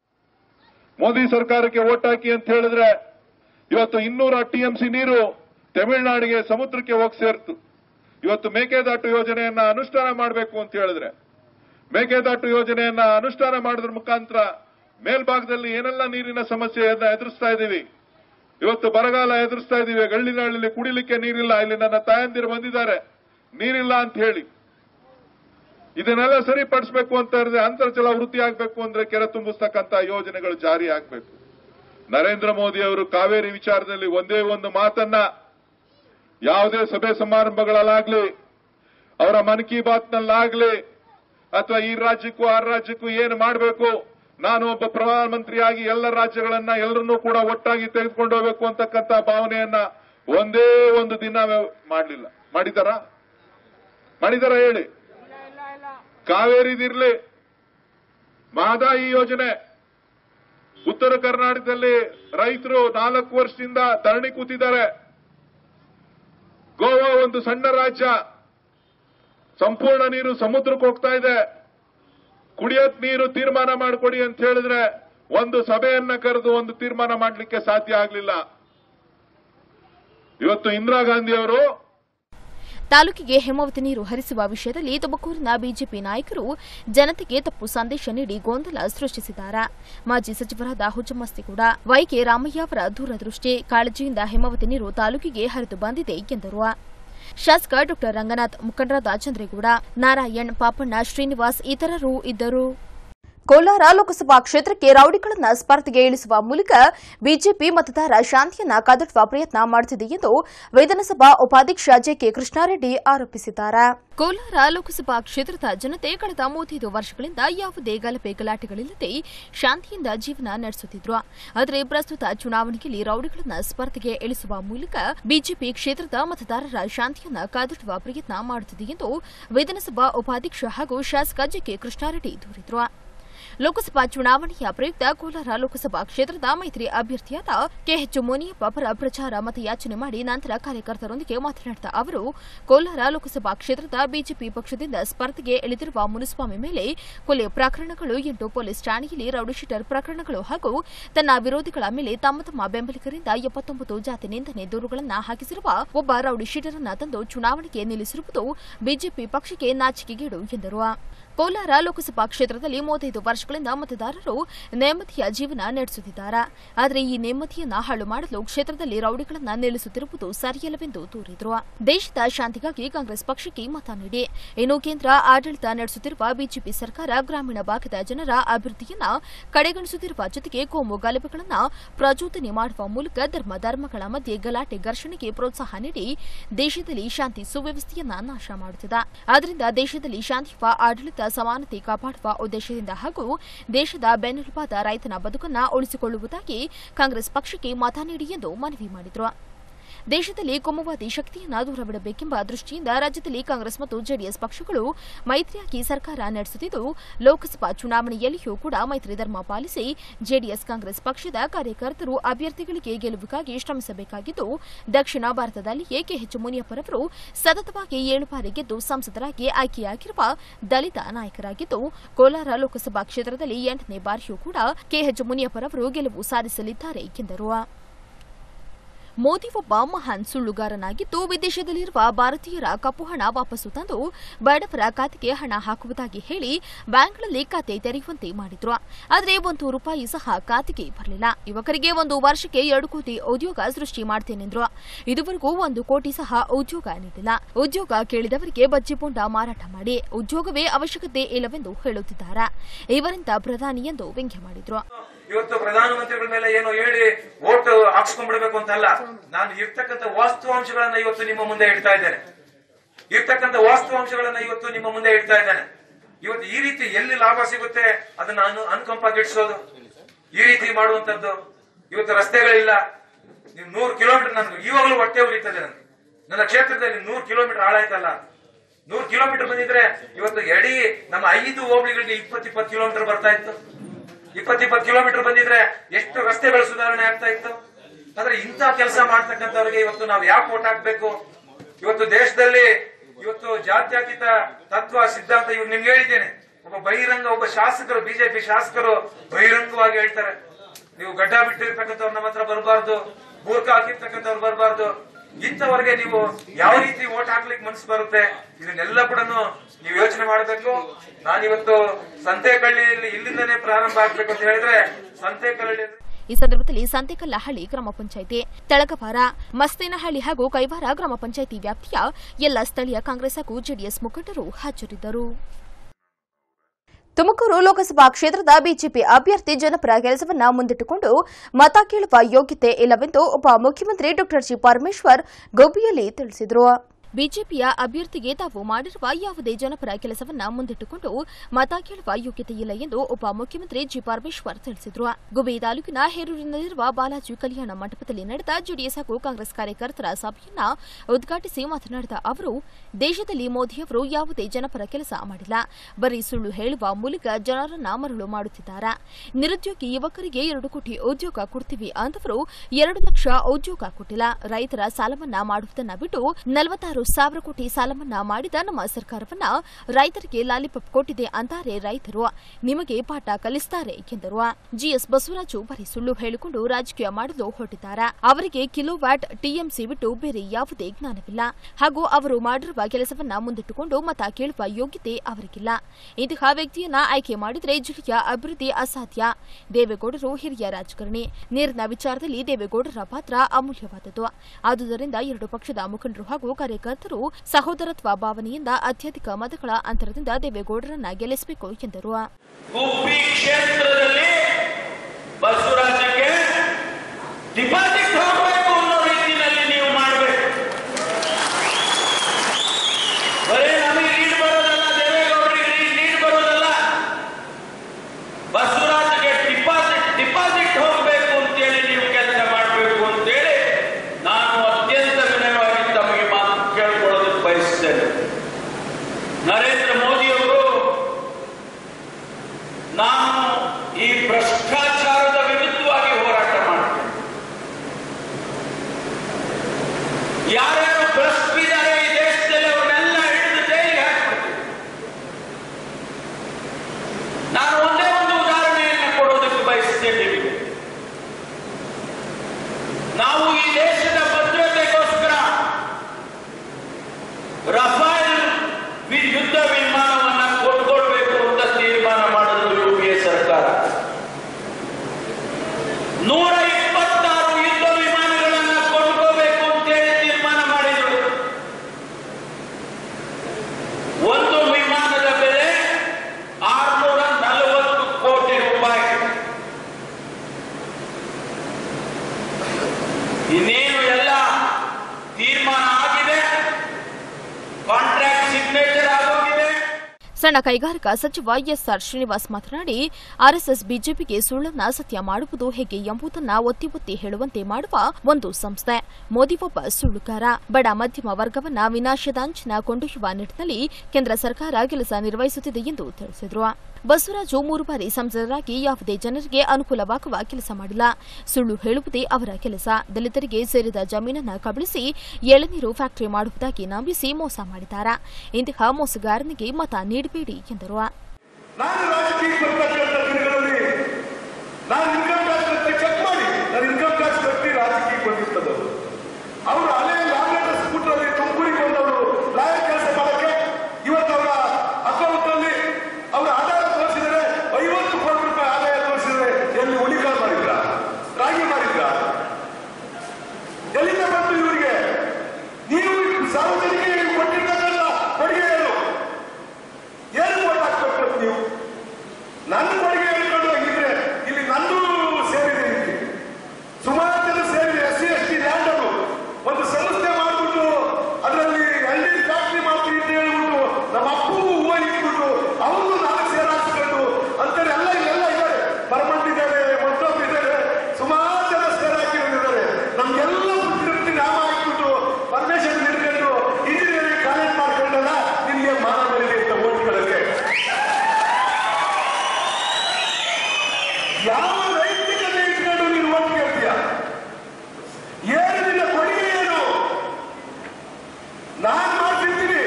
ಮೋದಿ ಸರ್ಕಾರಕ್ಕೆ ಓಟ್ ಹಾಕಿ ಅಂತ ಹೇಳಿದ್ರೆ ಇವತ್ತು ಇನ್ನೂರ ಟಿಎಂಸಿ ನೀರು ತಮಿಳುನಾಡಿಗೆ ಸಮುದ್ರಕ್ಕೆ ಹೋಗಿ ಸೇರ್ತು ಇವತ್ತು ಮೇಕೆದಾಟು ಯೋಜನೆಯನ್ನ ಅನುಷ್ಠಾನ ಮಾಡಬೇಕು ಅಂತ ಹೇಳಿದ್ರೆ ಮೇಕೆದಾಟು ಯೋಜನೆಯನ್ನ ಅನುಷ್ಠಾನ ಮಾಡೋದ್ರ ಮುಖಾಂತರ ಮೇಲ್ಭಾಗದಲ್ಲಿ ಏನೆಲ್ಲ ನೀರಿನ ಸಮಸ್ಯೆಯನ್ನ ಎದುರಿಸ್ತಾ ಇದ್ದೀವಿ ಇವತ್ತು ಬರಗಾಲ ಎದುರಿಸ್ತಾ ಇದ್ದೀವಿ ಗಳ್ಳಿನಾಳಲ್ಲಿ ಕುಡಿಲಿಕ್ಕೆ ನೀರಿಲ್ಲ ಇಲ್ಲಿ ನನ್ನ ತಾಯಂದಿರು ಬಂದಿದ್ದಾರೆ ನೀರಿಲ್ಲ ಅಂತ ಹೇಳಿ ಇದನ್ನೆಲ್ಲ ಸರಿಪಡಿಸಬೇಕು ಅಂತ ಹೇಳಿದ್ರೆ ಅಂತರ್ಜಲ ವೃದ್ಧಿ ಆಗಬೇಕು ಅಂದ್ರೆ ಕೆರೆ ತುಂಬಿಸ್ತಕ್ಕಂತ ಯೋಜನೆಗಳು ಜಾರಿ ಆಗಬೇಕು ನರೇಂದ್ರ ಮೋದಿ ಅವರು ಕಾವೇರಿ ವಿಚಾರದಲ್ಲಿ ಒಂದೇ ಒಂದು ಮಾತನ್ನ ಯಾವುದೇ ಸಭೆ ಸಮಾರಂಭಗಳಲ್ಲಾಗ್ಲಿ ಅವರ ಮನ್ ಕಿ ಬಾತ್ನಲ್ಲಾಗ್ಲಿ ಅಥವಾ ಈ ರಾಜ್ಯಕ್ಕೂ ಆ ರಾಜ್ಯಕ್ಕೂ ಏನು ಮಾಡಬೇಕು ನಾನು ಒಬ್ಬ ಪ್ರಧಾನಮಂತ್ರಿಯಾಗಿ ಎಲ್ಲ ರಾಜ್ಯಗಳನ್ನ ಎಲ್ಲರನ್ನೂ ಕೂಡ ಒಟ್ಟಾಗಿ ತೆಗೆದುಕೊಂಡು ಹೋಗ್ಬೇಕು ಅಂತಕ್ಕಂಥ ಭಾವನೆಯನ್ನ ಒಂದೇ ಒಂದು ದಿನ ಮಾಡಲಿಲ್ಲ ಮಾಡಿದಾರ ಮಾಡಿದಾರ ಹೇಳಿ ಕಾವೇರಿದಿರ್ಲಿ ಮಹದಾಯಿ ಯೋಜನೆ ಉತ್ತರ ಕರ್ನಾಟಕದಲ್ಲಿ ರೈತರು ನಾಲ್ಕು ವರ್ಷದಿಂದ ಧರಣಿ ಕೂತಿದ್ದಾರೆ ಗೋವಾ ಒಂದು ಸಣ್ಣ ರಾಜ್ಯ ಸಂಪೂರ್ಣ ನೀರು ಸಮುದ್ರಕ್ಕೆ ಹೋಗ್ತಾ ಇದೆ ಕುಡಿಯೋಕ್ ನೀರು ತೀರ್ಮಾನ ಮಾಡಿಕೊಡಿ ಅಂತ ಹೇಳಿದ್ರೆ ಒಂದು ಸಭೆಯನ್ನ ಕರೆದು ಒಂದು ತೀರ್ಮಾನ ಮಾಡಲಿಕ್ಕೆ ಸಾಧ್ಯ ಆಗಲಿಲ್ಲ ಇವತ್ತು ಇಂದಿರಾ ಗಾಂಧಿ ಅವರು ತಾಲೂಕಿಗೆ ಹೇಮಾವತಿ ನೀರು ಹರಿಸುವ ವಿಷಯದಲ್ಲಿ ತುಮಕೂರಿನ ಬಿಜೆಪಿ ನಾಯಕರು ಜನತೆಗೆ ತಪ್ಪು ಸಂದೇಶ ನೀಡಿ ಗೊಂದಲ ಸೃಷ್ಟಿಸಿದ್ದಾರೆ ಮಾಜಿ ಸಚಿವರಾದ ಹುಚ್ಚಮಸ್ತಿಗೌಡ ವೈಕೆ ರಾಮಯ್ಯ ಅವರ ದೂರದೃಷ್ಟಿ ಕಾಳಜಿಯಿಂದ ಹೇಮಾವತಿ ನೀರು ತಾಲೂಕಿಗೆ ಹರಿದು ಬಂದಿದೆ ಎಂದರು ಶಾಸಕ ಡಾ ರಂಗನಾಥ್ ಮುಖಂಡರಾದ ಚಂದ್ರೇಗೌಡ ನಾರಾಯಣ್ ಪಾಪಣ್ಣ ಶ್ರೀನಿವಾಸ್ ಇತರರು ಇದ್ದರು ಕೋಲಾರ ಲೋಕಸಭಾ ಕ್ಷೇತ್ರಕ್ಕೆ ರೌಡಿಗಳನ್ನ ಸ್ಪರ್ಧೆಗೆ ಇಳಿಸುವ ಮೂಲಕ ಬಿಜೆಪಿ ಮತದಾರ ಶಾಂತಿಯನ್ನ ಕದಡುವ ಪ್ರಯತ್ನ ಮಾಡುತ್ತಿದೆ ಎಂದು ವಿಧಾನಸಭಾ ಉಪಾಧ್ಯಕ್ಷ ಜೆಕೆ ಕೃಷ್ಣಾರೆಡ್ಡಿ ಆರೋಪಿಸಿದ್ದಾರೆ ಕೋಲಾರ ಲೋಕಸಭಾ ಕ್ಷೇತ್ರದ ಜನತೆ ಕಳೆದ ಮೂವತ್ತೈದು ವರ್ಷಗಳಿಂದ ಯಾವುದೇ ಗಲಭೆ ಗಲಾಟೆಗಳಿಲ್ಲದೆ ಶಾಂತಿಯಿಂದ ಜೀವನ ನಡೆಸುತ್ತಿದ್ರು ಆದರೆ ಪ್ರಸ್ತುತ ಚುನಾವಣೆಯಲ್ಲಿ ರೌಡಿಗಳನ್ನ ಸ್ಪರ್ಧೆಗೆ ಇಳಿಸುವ ಮೂಲಕ ಬಿಜೆಪಿ ಕ್ಷೇತ್ರದ ಮತದಾರರ ಶಾಂತಿಯನ್ನ ಕಾದಿಡುವ ಪ್ರಯತ್ನ ಮಾಡುತ್ತಿದೆ ಎಂದು ವಿಧಾನಸಭಾ ಉಪಾಧ್ಯಕ್ಷ ಹಾಗೂ ಶಾಸಕ ಜೆಕೆ ಕೃಷ್ಣಾರೆಡ್ಡಿ ದೂರಿದ್ರು ಲೋಕಸಭಾ ಚುನಾವಣೆಯ ಪ್ರಯುಕ್ತ ಕೋಲಾರ ಲೋಕಸಭಾ ಕ್ಷೇತ್ರದ ಮೈತ್ರಿ ಅಭ್ಯರ್ಥಿಯಾದ ಕೆಎಚ್ ಮುನಿಯಪ್ಪ ಪರ ಪ್ರಚಾರ ಮತಯಾಚನೆ ಮಾಡಿ ನಂತರ ಕಾರ್ಯಕರ್ತರೊಂದಿಗೆ ಮಾತನಾಡಿದ ಅವರು ಕೋಲಾರ ಲೋಕಸಭಾ ಕ್ಷೇತ್ರದ ಬಿಜೆಪಿ ಪಕ್ಷದಿಂದ ಸ್ಪರ್ಧೆಗೆ ಇಳಿದಿರುವ ಮುನಿಸ್ವಾಮಿ ಮೇಲೆ ಕೊಲೆ ಪ್ರಕರಣಗಳು ಎಂಟು ಪೊಲೀಸ್ ಠಾಣೆಯಲ್ಲಿ ರೌಡಿಶೀಟರ್ ಪ್ರಕರಣಗಳು ಹಾಗೂ ತನ್ನ ವಿರೋಧಿಗಳ ಮೇಲೆ ತಮ್ಮ ತಮ್ಮ ಬೆಂಬಲಿಗರಿಂದ ಎಪ್ಪತ್ತೊಂಬತ್ತು ಜಾತಿ ನಿಂದನೆ ದೂರುಗಳನ್ನು ಹಾಕಿಸಿರುವ ಒಬ್ಬ ರೌಡಿಶೀಟರ್ ಅನ್ನ ತಂದು ಚುನಾವಣೆಗೆ ನಿಲ್ಲಿಸಿರುವುದು ಬಿಜೆಪಿ ಪಕ್ಷಕ್ಕೆ ನಾಚಿಕೆಗೇಡು ಎಂದರು ಕೋಲಾರ ಲೋಕಸಭಾ ಕ್ಷೇತ್ರದಲ್ಲಿ ಮೂವತ್ತೈದು ವರ್ಷಗಳಿಂದ ಮತದಾರರು ನೆಮ್ಮದಿಯ ಜೀವನ ನಡೆಸುತ್ತಿದ್ದಾರೆ ಆದರೆ ಈ ನೆಮ್ಮದಿಯನ್ನ ಹಾಳು ಮಾಡಲು ಕ್ಷೇತ್ರದಲ್ಲಿ ರೌಡಿಗಳನ್ನ ನಿಲ್ಲಿಸುತ್ತಿರುವುದು ಸರಿಯಲ್ಲವೆಂದು ದೂರಿದರು ದೇಶದ ಶಾಂತಿಗಾಗಿ ಕಾಂಗ್ರೆಸ್ ಪಕ್ಷಕ್ಕೆ ಮತ ನೀಡಿ ಇನ್ನು ಕೇಂದ್ರ ಆಡಳಿತ ನಡೆಸುತ್ತಿರುವ ಬಿಜೆಪಿ ಸರ್ಕಾರ ಗ್ರಾಮೀಣ ಭಾಗದ ಜನರ ಅಭಿವೃದ್ಧಿಯನ್ನ ಕಡೆಗಣಿಸುತ್ತಿರುವ ಜೊತೆಗೆ ಕೋಮು ಗಲಭೆಗಳನ್ನ ಪ್ರಚೋದನೆ ಮಾಡುವ ಮೂಲಕ ಧರ್ಮ ಧರ್ಮಗಳ ಮಧ್ಯೆ ಗಲಾಟೆ ಘರ್ಷಣೆಗೆ ಪ್ರೋತ್ಸಾಹ ನೀಡಿ ದೇಶದಲ್ಲಿ ಶಾಂತಿ ಸುವ್ಯವಸ್ಥೆಯನ್ನ ನಾಶ ಮಾಡುತ್ತಿದೆ ಆದ್ದರಿಂದ ದೇಶದಲ್ಲಿ ಶಾಂತಿಯುತ ಆಡಳಿತ ಸಮಾನತೆ ಕಾಪಾಡುವ ಉದ್ದೇಶದಿಂದ ಹಾಗೂ ದೇಶದ ಬೆನ್ನೆಲುಬಾದ ರೈತನ ಬದುಕನ್ನ ಉಳಿಸಿಕೊಳ್ಳುವುದಾಗಿ ಕಾಂಗ್ರೆಸ್ ಪಕ್ಷಕ್ಕೆ ಮತ ನೀಡಿ ಎಂದು ಮನವಿ ಮಾಡಿದರು ದೇಶದಲ್ಲಿ ಕೋಮುವಾದಿ ಶಕ್ತಿಯನ್ನ ದೂರವಿಡಬೇಕೆಂಬ ದೃಷ್ಟಿಯಿಂದ ರಾಜ್ಯದಲ್ಲಿ ಕಾಂಗ್ರೆಸ್ ಮತ್ತು ಜೆಡಿಎಸ್ ಪಕ್ಷಗಳು ಮೈತ್ರಿಯಾಗಿ ಸರ್ಕಾರ ನಡೆಸುತ್ತಿದ್ದು ಲೋಕಸಭಾ ಚುನಾವಣೆಯಲ್ಲಿಯೂ ಕೂಡ ಮೈತ್ರಿ ಧರ್ಮ ಪಾಲಿಸಿ ಜೆಡಿಎಸ್ ಕಾಂಗ್ರೆಸ್ ಪಕ್ಷದ ಕಾರ್ಯಕರ್ತರು ಅಭ್ಯರ್ಥಿಗಳಿಗೆ ಗೆಲುವಿಗಾಗಿ ಶ್ರಮಿಸಬೇಕಾಗಿದ್ದು ದಕ್ಷಿಣ ಭಾರತದಲ್ಲಿಯೇ ಕೆಎಚ್ ಮುನಿಯಪ್ಪರವರು ಸತತವಾಗಿ ಏಳು ಬಾರಿ ಗೆದ್ದು ಸಂಸದರಾಗಿ ಆಯ್ಕೆಯಾಗಿರುವ ದಲಿತ ನಾಯಕರಾಗಿದ್ದು ಕೋಲಾರ ಲೋಕಸಭಾ ಕ್ಷೇತ್ರದಲ್ಲಿ ಎಂಟನೇ ಬಾರಿಯೂ ಕೂಡ ಕೆಎಚ್ ಮುನಿಯಪ್ಪರವರು ಗೆಲುವು ಸಾಧಿಸಲಿದ್ದಾರೆ ಎಂದರು ಮೋದಿ ಒಬ್ಬ ಮಹಾನ್ ಸುಳ್ಳುಗಾರನಾಗಿದ್ದು ವಿದೇಶದಲ್ಲಿರುವ ಭಾರತೀಯರ ಕಪ್ಪು ಹಣ ವಾಪಸ್ಸು ತಂದು ಬಡವರ ಖಾತೆಗೆ ಹಣ ಹಾಕುವುದಾಗಿ ಹೇಳಿ ಬ್ಯಾಂಕ್ಗಳಲ್ಲಿ ಖಾತೆ ತೆರೆಯುವಂತೆ ಮಾಡಿದ್ರು ಆದರೆ ಒಂದು ರೂಪಾಯಿ ಸಹ ಖಾತೆಗೆ ಬರಲಿಲ್ಲ ಯುವಕರಿಗೆ ಒಂದು ವರ್ಷಕ್ಕೆ ಎರಡು ಕೋಟಿ ಉದ್ಯೋಗ ಸೃಷ್ಟಿ ಮಾಡ್ತೇನೆಂದ್ರು ಇದುವರೆಗೂ ಒಂದು ಕೋಟಿ ಸಹ ಉದ್ಯೋಗ ನೀಡಿಲ್ಲ ಉದ್ಯೋಗ ಕೇಳಿದವರಿಗೆ ಬಜ್ಜಿ ಬೊಂಡ ಮಾರಾಟ ಮಾಡಿ ಉದ್ಯೋಗವೇ ಅವಶ್ಯಕತೆ ಇಲ್ಲವೆಂದು ಹೇಳುತ್ತಿದ್ದಾರೆ ಇವರಿಂದ ಪ್ರಧಾನಿ ಎಂದು ವ್ಯಂಗ್ಯ ಮಾಡಿದ್ರು ಇವತ್ತು ಪ್ರಧಾನಮಂತ್ರಿಗಳ ಮೇಲೆ ಏನೋ ಹೇಳಿ ಓಟ್ ಹಾಕ್ಸ್ಕೊಂಡ್ಬಿಡ್ಬೇಕು ಅಂತಲ್ಲ ನಾನು ಇರ್ತಕ್ಕಂಥ ವಾಸ್ತವಾಂಶಗಳನ್ನ ಇವತ್ತು ನಿಮ್ಮ ಮುಂದೆ ಇಡ್ತಾ ಇದ್ದೇನೆ ಇರ್ತಕ್ಕಂಥ ವಾಸ್ತವಾಂಶಗಳನ್ನ ಇವತ್ತು ನಿಮ್ಮ ಮುಂದೆ ಇಡ್ತಾ ಇದ್ದೇನೆ ಇವತ್ತು ಈ ರೀತಿ ಎಲ್ಲಿ ಲಾಭ ಸಿಗುತ್ತೆ ಅದನ್ನ ಅನು ಅನುಕಂಪ ಗಿಡಿಸೋದು ಈ ರೀತಿ ಮಾಡುವಂತದ್ದು ಇವತ್ತು ರಸ್ತೆಗಳಿಲ್ಲ ನೀವು ನೂರು ಕಿಲೋಮೀಟರ್ ನನ್ಗೆ ಇವಾಗಲೂ ಹೊಟ್ಟೆ ಉರಿತದೆ ನನಗೆ ನನ್ನ ಕ್ಷೇತ್ರದಲ್ಲಿ ನೂರು ಕಿಲೋಮೀಟರ್ ಹಾಳಾಯ್ತಲ್ಲ ನೂರು ಕಿಲೋಮೀಟರ್ ಬಂದಿದ್ರೆ ಇವತ್ತು ಎಡೀ ನಮ್ಮ ಐದು ಹೋಬಳಿಗಳಿಗೆ ಇಪ್ಪತ್ತು ಇಪ್ಪತ್ತು ಕಿಲೋಮೀಟರ್ ಬರ್ತಾ ಇತ್ತು ಇಪ್ಪತ್ ಇಪ್ಪತ್ತು ಕಿಲೋಮೀಟರ್ ಬಂದಿದ್ರೆ ಎಷ್ಟು ರಸ್ತೆಗಳು ಸುಧಾರಣೆ ಆಗ್ತಾ ಇತ್ತು ಆದ್ರೆ ಇಂಥ ಕೆಲಸ ಮಾಡ್ತಕ್ಕಂಥವ್ರಿಗೆ ಇವತ್ತು ನಾವು ಯಾಕೆ ಓಟ್ ಹಾಕ್ಬೇಕು ಇವತ್ತು ದೇಶದಲ್ಲಿ ಇವತ್ತು ಜಾತ್ಯತೀತ ತತ್ವ ಸಿದ್ಧಾಂತ ಇವ್ರು ನಿಮ್ಗೆ ಹೇಳಿದ್ದೇನೆ ಒಬ್ಬ ಬಹಿರಂಗ ಒಬ್ಬ ಶಾಸಕರು ಬಿಜೆಪಿ ಶಾಸಕರು ಬಹಿರಂಗವಾಗಿ ಹೇಳ್ತಾರೆ ನೀವು ಗಡ್ಡ ಬಿಟ್ಟಿರ್ತಕ್ಕಂಥವ್ರು ನಮ್ಮ ಹತ್ರ ಬರಬಾರ್ದು ಬೂರ್ಕ ಹಾಕಿರ್ತಕ್ಕಂಥವ್ರು ಬರಬಾರ್ದು ಇಂಥವ್ರಿಗೆ ನೀವು ಯಾವ ರೀತಿ ಓಟ್ ಹಾಕ್ಲಿಕ್ಕೆ ಮನಸ್ಸು ಬರುತ್ತೆ ಇದನ್ನೆಲ್ಲ ಕೂಡ ನೀವು ಯೋಚನೆ ಮಾಡಬೇಕು ನಾನಿವತ್ತು ಸಂತೆಕಳ್ಳಿಯಲ್ಲಿ ಇಲ್ಲಿಂದನೇ ಪ್ರಾರಂಭ ಆಗ್ಬೇಕು ಅಂತ ಹೇಳಿದ್ರೆ ಸಂತೆಕಳ್ಳಿ ಈ ಸಂದರ್ಭದಲ್ಲಿ ಸಂತೆಕಲ್ಲಹಳ್ಳಿ ಗ್ರಾಮ ಪಂಚಾಯಿತಿ ತಳಗವಾರ ಮಸ್ತೇನಹಳ್ಳಿ ಹಾಗೂ ಕೈವಾರ ಗ್ರಾಮ ಪಂಚಾಯಿತಿ ವ್ಯಾಪ್ತಿಯ ಎಲ್ಲ ಸ್ಥಳೀಯ ಕಾಂಗ್ರೆಸ್ ಹಾಗೂ ಜೆಡಿಎಸ್ ಮುಖಂಡರು ಹಾಜರಿದ್ದರು ತುಮಕೂರು ಲೋಕಸಭಾ ಕ್ಷೇತ್ರದ ಬಿಜೆಪಿ ಅಭ್ಯರ್ಥಿ ಜನಪರ ಕೆಲಸವನ್ನ ಮುಂದಿಟ್ಟುಕೊಂಡು ಮತ ಕೇಳುವ ಯೋಗ್ಯತೆ ಇಲ್ಲವೆಂದು ಉಪಮುಖ್ಯಮಂತ್ರಿ ಡಾ ಜಿ ಪರಮೇಶ್ವರ್ ಗೋಬಿಯಲ್ಲಿ ತಿಳಿಸಿದರು ಬಿಜೆಪಿಯ ಅಭ್ಯರ್ಥಿಗೆ ತಾವು ಮಾಡಿರುವ ಯಾವುದೇ ಜನಪರ ಕೆಲಸವನ್ನ ಮುಂದಿಟ್ಟುಕೊಂಡು ಮತ ಕೇಳುವ ಯೋಗ್ಯತೆ ಇಲ್ಲ ಎಂದು ಉಪಮುಖ್ಯಮಂತ್ರಿ ಜಿ ಪರಮೇಶ್ವರ್ ತಿಳಿಸಿದರು ಗುಬಿ ತಾಲೂಕಿನ ಹೇರೂರಿನಲ್ಲಿರುವ ಬಾಲಾಜಿ ಕಲ್ಯಾಣ ಮಂಟಪದಲ್ಲಿ ನಡೆದ ಜೆಡಿಎಸ್ ಹಾಗೂ ಕಾಂಗ್ರೆಸ್ ಕಾರ್ಯಕರ್ತರ ಸಭೆಯನ್ನ ಉದ್ಘಾಟಿಸಿ ಮಾತನಾಡಿದ ಅವರು ದೇಶದಲ್ಲಿ ಮೋದಿಯವರು ಯಾವುದೇ ಜನಪರ ಕೆಲಸ ಮಾಡಿಲ್ಲ ಬರೀ ಸುಳ್ಳು ಹೇಳುವ ಮೂಲಕ ಜನರನ್ನ ಮರಳು ಮಾಡುತ್ತಿದ್ದಾರೆ ನಿರುದ್ಯೋಗಿ ಯುವಕರಿಗೆ ಎರಡು ಕೋಟಿ ಉದ್ಯೋಗ ಕೊಡ್ತೀವಿ ಅಂದವರು ಎರಡು ಲಕ್ಷ ಉದ್ಯೋಗ ಕೊಟ್ಟಿಲ್ಲ ರೈತರ ಸಾಲಮನ್ನಾ ಮಾಡುವುದನ್ನ ಬಿಟ್ಟು ನಲವತ್ತಾರು ಸಾವಿರ ಕೋಟಿ ಸಾಲಮನ್ನಾ ಮಾಡಿದ ನಮ್ಮ ಸರ್ಕಾರವನ್ನ ರೈತರಿಗೆ ಲಾಲಿಪಾಪ್ ಕೊಟ್ಟಿದೆ ಅಂತಾರೆ ರೈತರು ನಿಮಗೆ ಪಾಠ ಕಲಿಸ್ತಾರೆ ಎಂದರು ಜಿಎಸ್ ಬಸವರಾಜು ಬರೀ ಸುಳ್ಳು ಹೇಳಿಕೊಂಡು ರಾಜಕೀಯ ಮಾಡಲು ಹೊರಟಿದ್ದಾರೆ ಅವರಿಗೆ ಕಿಲೋ ವ್ಯಾಟ್ ಟಿಎಂಸಿ ಬಿಟ್ಟು ಬೇರೆ ಯಾವುದೇ ಜ್ಞಾನವಿಲ್ಲ ಹಾಗೂ ಅವರು ಮಾಡಿರುವ ಕೆಲಸವನ್ನ ಮುಂದಿಟ್ಟುಕೊಂಡು ಮತ ಕೇಳುವ ಯೋಗ್ಯತೆ ಅವರಿಗಿಲ್ಲ ಇಂತಹ ವ್ಯಕ್ತಿಯನ್ನ ಆಯ್ಕೆ ಮಾಡಿದರೆ ಜಿಲ್ಲೆಯ ಅಭಿವೃದ್ಧಿ ಅಸಾಧ್ಯ ದೇವೇಗೌಡರು ಹಿರಿಯ ರಾಜಕಾರಣಿ ನೀರಿನ ವಿಚಾರದಲ್ಲಿ ದೇವೇಗೌಡರ ಪಾತ್ರ ಅಮೂಲ್ಯವಾದದ್ದು ಆದುದರಿಂದ ಎರಡು ಪಕ್ಷದ ಮುಖಂಡರು ಹಾಗೂ ಕಾರ್ಯಕರ್ತರು ಸಹೋದರತ್ವ ಭಾವನೆಯಿಂದ ಅತ್ಯಧಿಕ ಮತಗಳ ಅಂತರದಿಂದ ದೇವೇಗೌಡರನ್ನ ಗೆಲ್ಲಿಸಬೇಕು ಎಂದರು ಗುಬ್ಬಿ ಕ್ಷೇತ್ರದಲ್ಲಿ ಬಸವರಾಜಕ್ಕೆ ಡಿಪಾಸಿಟ್ ಹೋಗಬೇಕು ಅನ್ನೋ ರೀತಿಯಲ್ಲಿ ನೀವು ಮಾಡಬೇಕು ಬರೀ ನಮಗೆ ಲೀಡ್ ಬರೋದಲ್ಲ ದೇವೇಗೌಡರಿಗೆ ಲೀಡ್ ಬರೋದಲ್ಲ ಬಸವರಾಜ್ಗೆ ಡಿಪಾಸಿಟ್ ಡಿಪಾಸಿಟ್ ಹೋಗಬೇಕು ಅಂತೇಳಿ ನೀವು ಕೆಲಸ ಮಾಡಬೇಕು ಅಂತೇಳಿ ನಾನು ಅತ್ಯಂತ ವಿನಯವಾಗಿ ತಮಗೆ ಮಾತು ಕೇಳ್ಕೊಳ್ಳೋದಕ್ಕೆ ಬಯಸ್ತೇನೆ ನರೇಂದ್ರ ಮೋದಿಯವರು ನಾನು ಈ ಭ್ರಷ್ಟಾಚಾರದ ವಿರುದ್ಧವಾಗಿ ಹೋರಾಟ ಮಾಡ್ತೇನೆ ಯಾರ್ಯಾರು ಭ್ರಷ್ಟಿದ್ದಾರೆ ಈ ದೇಶದಲ್ಲಿ ಅವರನ್ನೆಲ್ಲ ಹಿಡಿದು ಜೈಲಿಗೆ ಹಾಕ್ಬಿಡ್ತೀನಿ ನಾನು ಒಂದೇ ಒಂದು ಉದಾಹರಣೆಯನ್ನು ಕೊಡೋದಕ್ಕೆ ಬಯಸ್ತೇನೆ ನಿಮಗೆ ನಾವು ಈ ದೇಶದ ಭದ್ರತೆಗೋಸ್ಕರ ರಫೇಲ್ ವಿ- ಯುದ್ಧ ವಿಮಾನವನ್ನ ಕೊಂಡ್ಕೊಳ್ಬೇಕು ಅಂತ ತೀರ್ಮಾನ ಮಾಡಿದ್ರು ಯುಪಿಎ ಸರ್ಕಾರ ನೂರ ಇಪ್ಪತ್ತಾರು ಯುದ್ಧ ವಿಮಾನಗಳನ್ನ ಕೊಂಡ್ಕೋಬೇಕು ಅಂತೇಳಿ ತೀರ್ಮಾನ ಮಾಡಿದ್ರು ಸಣ್ಣ ಕೈಗಾರಿಕಾ ಸಚಿವ ಎಸ್ಆರ್ ಶ್ರೀನಿವಾಸ್ ಮಾತನಾಡಿ ಆರ್ಎಸ್ಎಸ್ ಬಿಜೆಪಿಗೆ ಸುಳ್ಳನ್ನ ಸತ್ಯ ಮಾಡುವುದು ಹೇಗೆ ಎಂಬುದನ್ನ ಒತ್ತಿ ಒತ್ತಿ ಹೇಳುವಂತೆ ಮಾಡುವ ಒಂದು ಸಂಸ್ಥೆ ಮೋದಿ ಒಬ್ಬ ಸುಳ್ಳುಗಾರ ಬಡ ಮಧ್ಯಮ ವರ್ಗವನ್ನ ವಿನಾಶದಾಂಚನ ಕೊಂಡೊಯ್ಯುವ ನಿಟ್ಟಿನಲ್ಲಿ ಕೇಂದ್ರ ಸರ್ಕಾರ ಕೆಲಸ ನಿರ್ವಹಿಸುತ್ತಿದೆ ಎಂದು ತಿಳಿಸಿದರು ಬಸವರಾಜು ಮೂರು ಬಾರಿ ಸಂಸದರಾಗಿ ಯಾವುದೇ ಜನರಿಗೆ ಅನುಕೂಲವಾಗುವ ಕೆಲಸ ಮಾಡಿಲ್ಲ ಸುಳ್ಳು ಹೇಳುವುದೇ ಅವರ ಕೆಲಸ ದಲಿತರಿಗೆ ಸೇರಿದ ಜಮೀನನ್ನ ಕಬಳಿಸಿ ಎಳನೀರು ಫ್ಯಾಕ್ಟರಿ ಮಾಡುವುದಾಗಿ ನಂಬಿಸಿ ಮೋಸ ಮಾಡಿದ್ದಾರೆ ಇಂತಹ ಮೋಸಗಾರನಿಗೆ ಮತ ನೀಡಬೇಡಿ ಎಂದರು ನಾನು ರಾಜಕೀಯಕ್ಕೆ ಬರ್ತಕ್ಕಂಥ ದಿನಗಳಲ್ಲಿ ನಾನು ಇನ್ಕಮ್ ಟ್ಯಾಕ್ಸ್ ಅಂತ ಚೆಕ್ ಮಾಡಿ ನಾನು ಇನ್ಕಮ್ ಟ್ಯಾಕ್ಸ್ ಕಟ್ಟಿ ರಾಜಕೀಯಕ್ಕೆ ಬಂದಿರ್ತದವರು ಅವರು ಅಲ್ಲೇ ಲ್ಯಾಬ್ಲೆಟರ್ ಸ್ಕೂಟರಲ್ಲಿ ತುಮಕೂರಿಗೆ ಬಂದವರು ಲಾಯರ್ ಕೆಲಸ ಮಾಡಕ್ಕೆ ಇವತ್ತು ಅವರ ಅಕೌಂಟ್ ಅಲ್ಲಿ ಅವರ ಆದಾಯ ತೋರಿಸಿದರೆ ಐವತ್ತು ಕೋಟಿ ರೂಪಾಯಿ ಆದಾಯ ತೋರಿಸಿದರೆ ಎಲ್ಲಿ ಉಳಿಕಾಲ್ ಮಾಡಿದ್ರ ರಾಗಿ ಮಾಡಿದ್ರ ಎಲ್ಲಿಂದ ಬಂತು ಇವರಿಗೆ ನೀವು ಸಾರ್ವಜನಿಕರಿಗೆ ಕೊಟ್ಟಿರ್ತಕ್ಕಂಥ ಕೊಡುಗೆ ಏನು ಏನು ಓಟ್ ಹಾಕ್ಬೇಕು ನೀವು ನನ್ನ ಕೊಡುಗೆ ಹೇಳ್ಕೊಂಡು ಹೋಗಿದ್ರೆ ಇಲ್ಲಿ ನಂದು ಸೇರಿದೆ ಇಲ್ಲಿ ಸುಮಾರು ಜನ ಸೇರಿದೆ S C S T land ಅವರು ಒಂದು ಸಂಸ್ಥೆ ಮಾಡ್ಬಿಟ್ಟು ಅದರಲ್ಲಿ ಎಳ್ನೀರು ಫ್ಯಾಕ್ಟ್ರಿ ಮಾಡ್ತೀವಿ ಅಂತ ಹೇಳ್ಬಿಟ್ಟು ನಮ್ಮ ಅಪ್ಪಗೂ ಹೂವು ಇಟ್ಬಿಟ್ಟು ಅವ್ರಿಗೂ ನಾಲ್ಕು ಸೇರ್ ಹಾಕ್ಸ್ಕೊಂಡು ಅಂತಾರೆ ಎಲ್ಲ ಇಲ್ಲೆಲ್ಲ ಇದ್ದಾರೆ ಪರ್ಮಂಟ್ ಇದ್ದಾರೆ ಮತ್ತೊಬ್ಬ ಇದ್ದಾರೆ ಸುಮಾರು ಜನ ಸೇರ್ ಹಾಕಿರೋದಿದ್ದಾರೆ ನಮ್ಗೆಲ್ಲ ತಿರುಪ್ತಿ ನಾಮ ಹಾಕ್ಬಿಟ್ಟು ಪರ್ಮಿಷನ್ ಹಿಡ್ಕೊಂಡು ಇಂಜಿನಿಯರಿಂಗ್ ಕಾಲೇಜ್ ಮಾಡ್ಕೊಂಡಲ್ಲ ನಿಮ್ಗೆ ಮಾನ ಬೆಳೆದಿ ಅಂತ ಓಟ್ಕೊಳ್ಳಕ್ಕೆ ಯಾವ ನೈತಿಕತೆ ಇಟ್ಕೊಂಡು ನೀನು ಓಟ್ ಕೇಳ್ತೀಯ ಏನು ನಿನ್ನ ಕೊಡುಗೆ ಏನು ನಾನ್ ಮಾಡ್ತಿರ್ತೀನಿ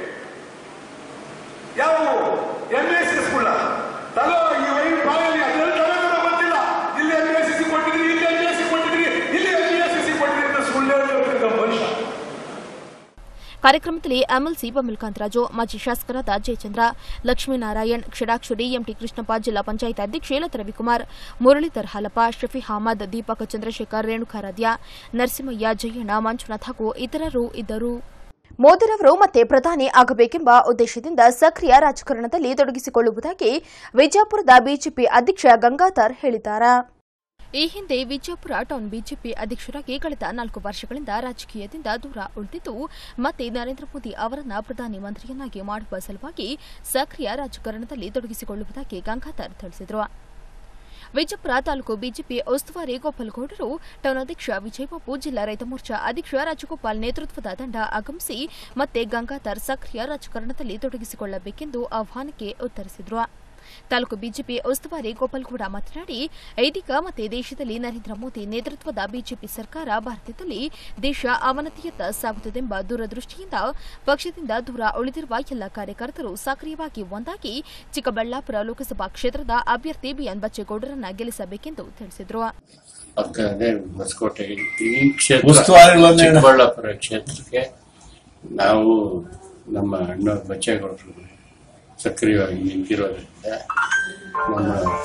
ಯಾವ ಎಂ ಎಸ್ ಎಸ್ ಕೂಡ ತಗೋ ಈ ವೈ ಬಾಯಲ್ಲಿ ಅದೆಲ್ಲ ತಗೊಂಡ್ರೆ ಬಂದಿಲ್ಲ ಇಲ್ಲಿ ಎಂ ಎಸ್ ಸಿ ಕೊಟ್ಟಿದ್ರಿ ಇಲ್ಲಿ ಎಂ ಎಸ್ ಸಿ ಕೊಟ್ಟಿದ್ರಿ ಇಲ್ಲಿ ಎಂ ಎಸ್ ಸಿ ಕೊಟ್ಟಿದ್ರಿ ಅಂತ ಸುಳ್ಳು ಹೇಳ್ತಿರ್ತೀನಿ ನಮ್ಮ ಮನುಷ್ಯ ಕಾರ್ಯಕ್ರಮದಲ್ಲಿ ಎಂಎಲ್ಸಿ ಬಮಿಲ್ಕಾಂತರಾಜು ಮಾಜಿ ಶಾಸಕರಾದ ಜಯಚಂದ್ರ ಲಕ್ಷ್ಮೀನಾರಾಯಣ್ ಕ್ಷಡಾಕ್ಷರಿ ಎಂಟಿ ಕೃಷ್ಣಪ್ಪ ಜಿಲ್ಲಾ ಪಂಚಾಯತ್ ಅಧ್ಯಕ್ಷೆ ಲತಾ ರವಿಕುಮಾರ್ ಮುರಳೀಧರ್ ಹಾಲಪ್ಪ ಶಫಿ ಅಹಮದ್ ದೀಪಕ್ ಚಂದ್ರಶೇಖರ್ ರೇಣುಕಾರಾಧ್ಯ ನರಸಿಂಹಯ್ಯ ಜಯಣ್ಣ ಮಂಜುನಾಥ್ ಹಾಗೂ ಇತರರು ಇದ್ದರು ಮೋದಿರವರು ಮತ್ತೆ ಪ್ರಧಾನಿ ಆಗಬೇಕೆಂಬ ಉದ್ದೇಶದಿಂದ ಸಕ್ರಿಯ ರಾಜಕಾರಣದಲ್ಲಿ ತೊಡಗಿಸಿಕೊಳ್ಳುವುದಾಗಿ ವಿಜಯಪುರದ ಬಿಜೆಪಿ ಅಧ್ಯಕ್ಷ ಗಂಗಾಧರ್ ಹೇಳಿದ್ದಾರೆ ಈ ಹಿಂದೆ ವಿಜಯಪುರ ಟೌನ್ ಬಿಜೆಪಿ ಅಧ್ಯಕ್ಷರಾಗಿ ಕಳೆದ ನಾಲ್ಕು ವರ್ಷಗಳಿಂದ ರಾಜಕೀಯದಿಂದ ದೂರ ಉಳಿದಿದ್ದು ಮತ್ತೆ ನರೇಂದ್ರ ಮೋದಿ ಅವರನ್ನ ಪ್ರಧಾನಿ ಮಂತ್ರಿಯನ್ನಾಗಿ ಮಾಡುವ ಸಲುವಾಗಿ ಸಕ್ರಿಯ ರಾಜಕಾರಣದಲ್ಲಿ ತೊಡಗಿಸಿಕೊಳ್ಳುವುದಾಗಿ ಗಂಗಾಧರ್ ತಿಳಿಸಿದರು ವಿಜಯಪುರ ತಾಲೂಕು ಬಿಜೆಪಿ ಉಸ್ತುವಾರಿ ಗೋಪಾಲಗೌಡರು ಟೌನ್ ಅಧ್ಯಕ್ಷ ವಿಜಯಬಾಬು ಜಿಲ್ಲಾ ರೈತ ಮೋರ್ಚಾ ಅಧ್ಯಕ್ಷ ರಾಜಗೋಪಾಲ್ ನೇತೃತ್ವದ ತಂಡ ಆಗಮಿಸಿ ಮತ್ತೆ ಗಂಗಾಧರ್ ಸಕ್ರಿಯ ರಾಜಕಾರಣದಲ್ಲಿ ತೊಡಗಿಸಿಕೊಳ್ಳಬೇಕೆಂದು ಆಹ್ವಾನಕ್ಕೆ ಉತ್ತರಿಸಿದರು ತಾಲೂಕು ಬಿಜೆಪಿ ಉಸ್ತುವಾರಿ ಗೋಪಾಲ್ಗೌಡ ಮಾತನಾಡಿ ಇದೀಗ ಮತ್ತೆ ದೇಶದಲ್ಲಿ ನರೇಂದ್ರ ಮೋದಿ ನೇತೃತ್ವದ ಬಿಜೆಪಿ ಸರ್ಕಾರ ಭಾರತದಲ್ಲಿ ದೇಶ ಅವನತಿಯತ್ತ ಸಾಗುತ್ತದೆಂಬ ದೂರದೃಷ್ಟಿಯಿಂದ ಪಕ್ಷದಿಂದ ದೂರ ಉಳಿದಿರುವ ಎಲ್ಲ ಕಾರ್ಯಕರ್ತರು ಸಕ್ರಿಯವಾಗಿ ಒಂದಾಗಿ ಚಿಕ್ಕಬಳ್ಳಾಪುರ ಲೋಕಸಭಾ ಕ್ಷೇತ್ರದ ಅಭ್ಯರ್ಥಿ ಬಿಎನ್ ಬಚ್ಚೇಗೌಡರನ್ನ ಗೆಲ್ಲಿಸಬೇಕೆಂದು ತಿಳಿಸಿದರು ಪಕ್ಕ ಅದೇ ಹೊಸಕೋಟೆ ಈ ಕ್ಷೇತ್ರ ಉಸ್ತುವಾರಿಗಳನ್ನ ಹೇಳು. ಚಿಕ್ಕಬಳ್ಳಾಪುರ ಕ್ಷೇತ್ರಕ್ಕೆ ನಾವು ನಮ್ಮ ಅಣ್ಣ ಬಚ್ಚೇಗೌಡರು ಸಕ್ರಿಯವಾಗಿ ನಿಂತಿರೋದ್ರಿಂದ ನಮ್ಮ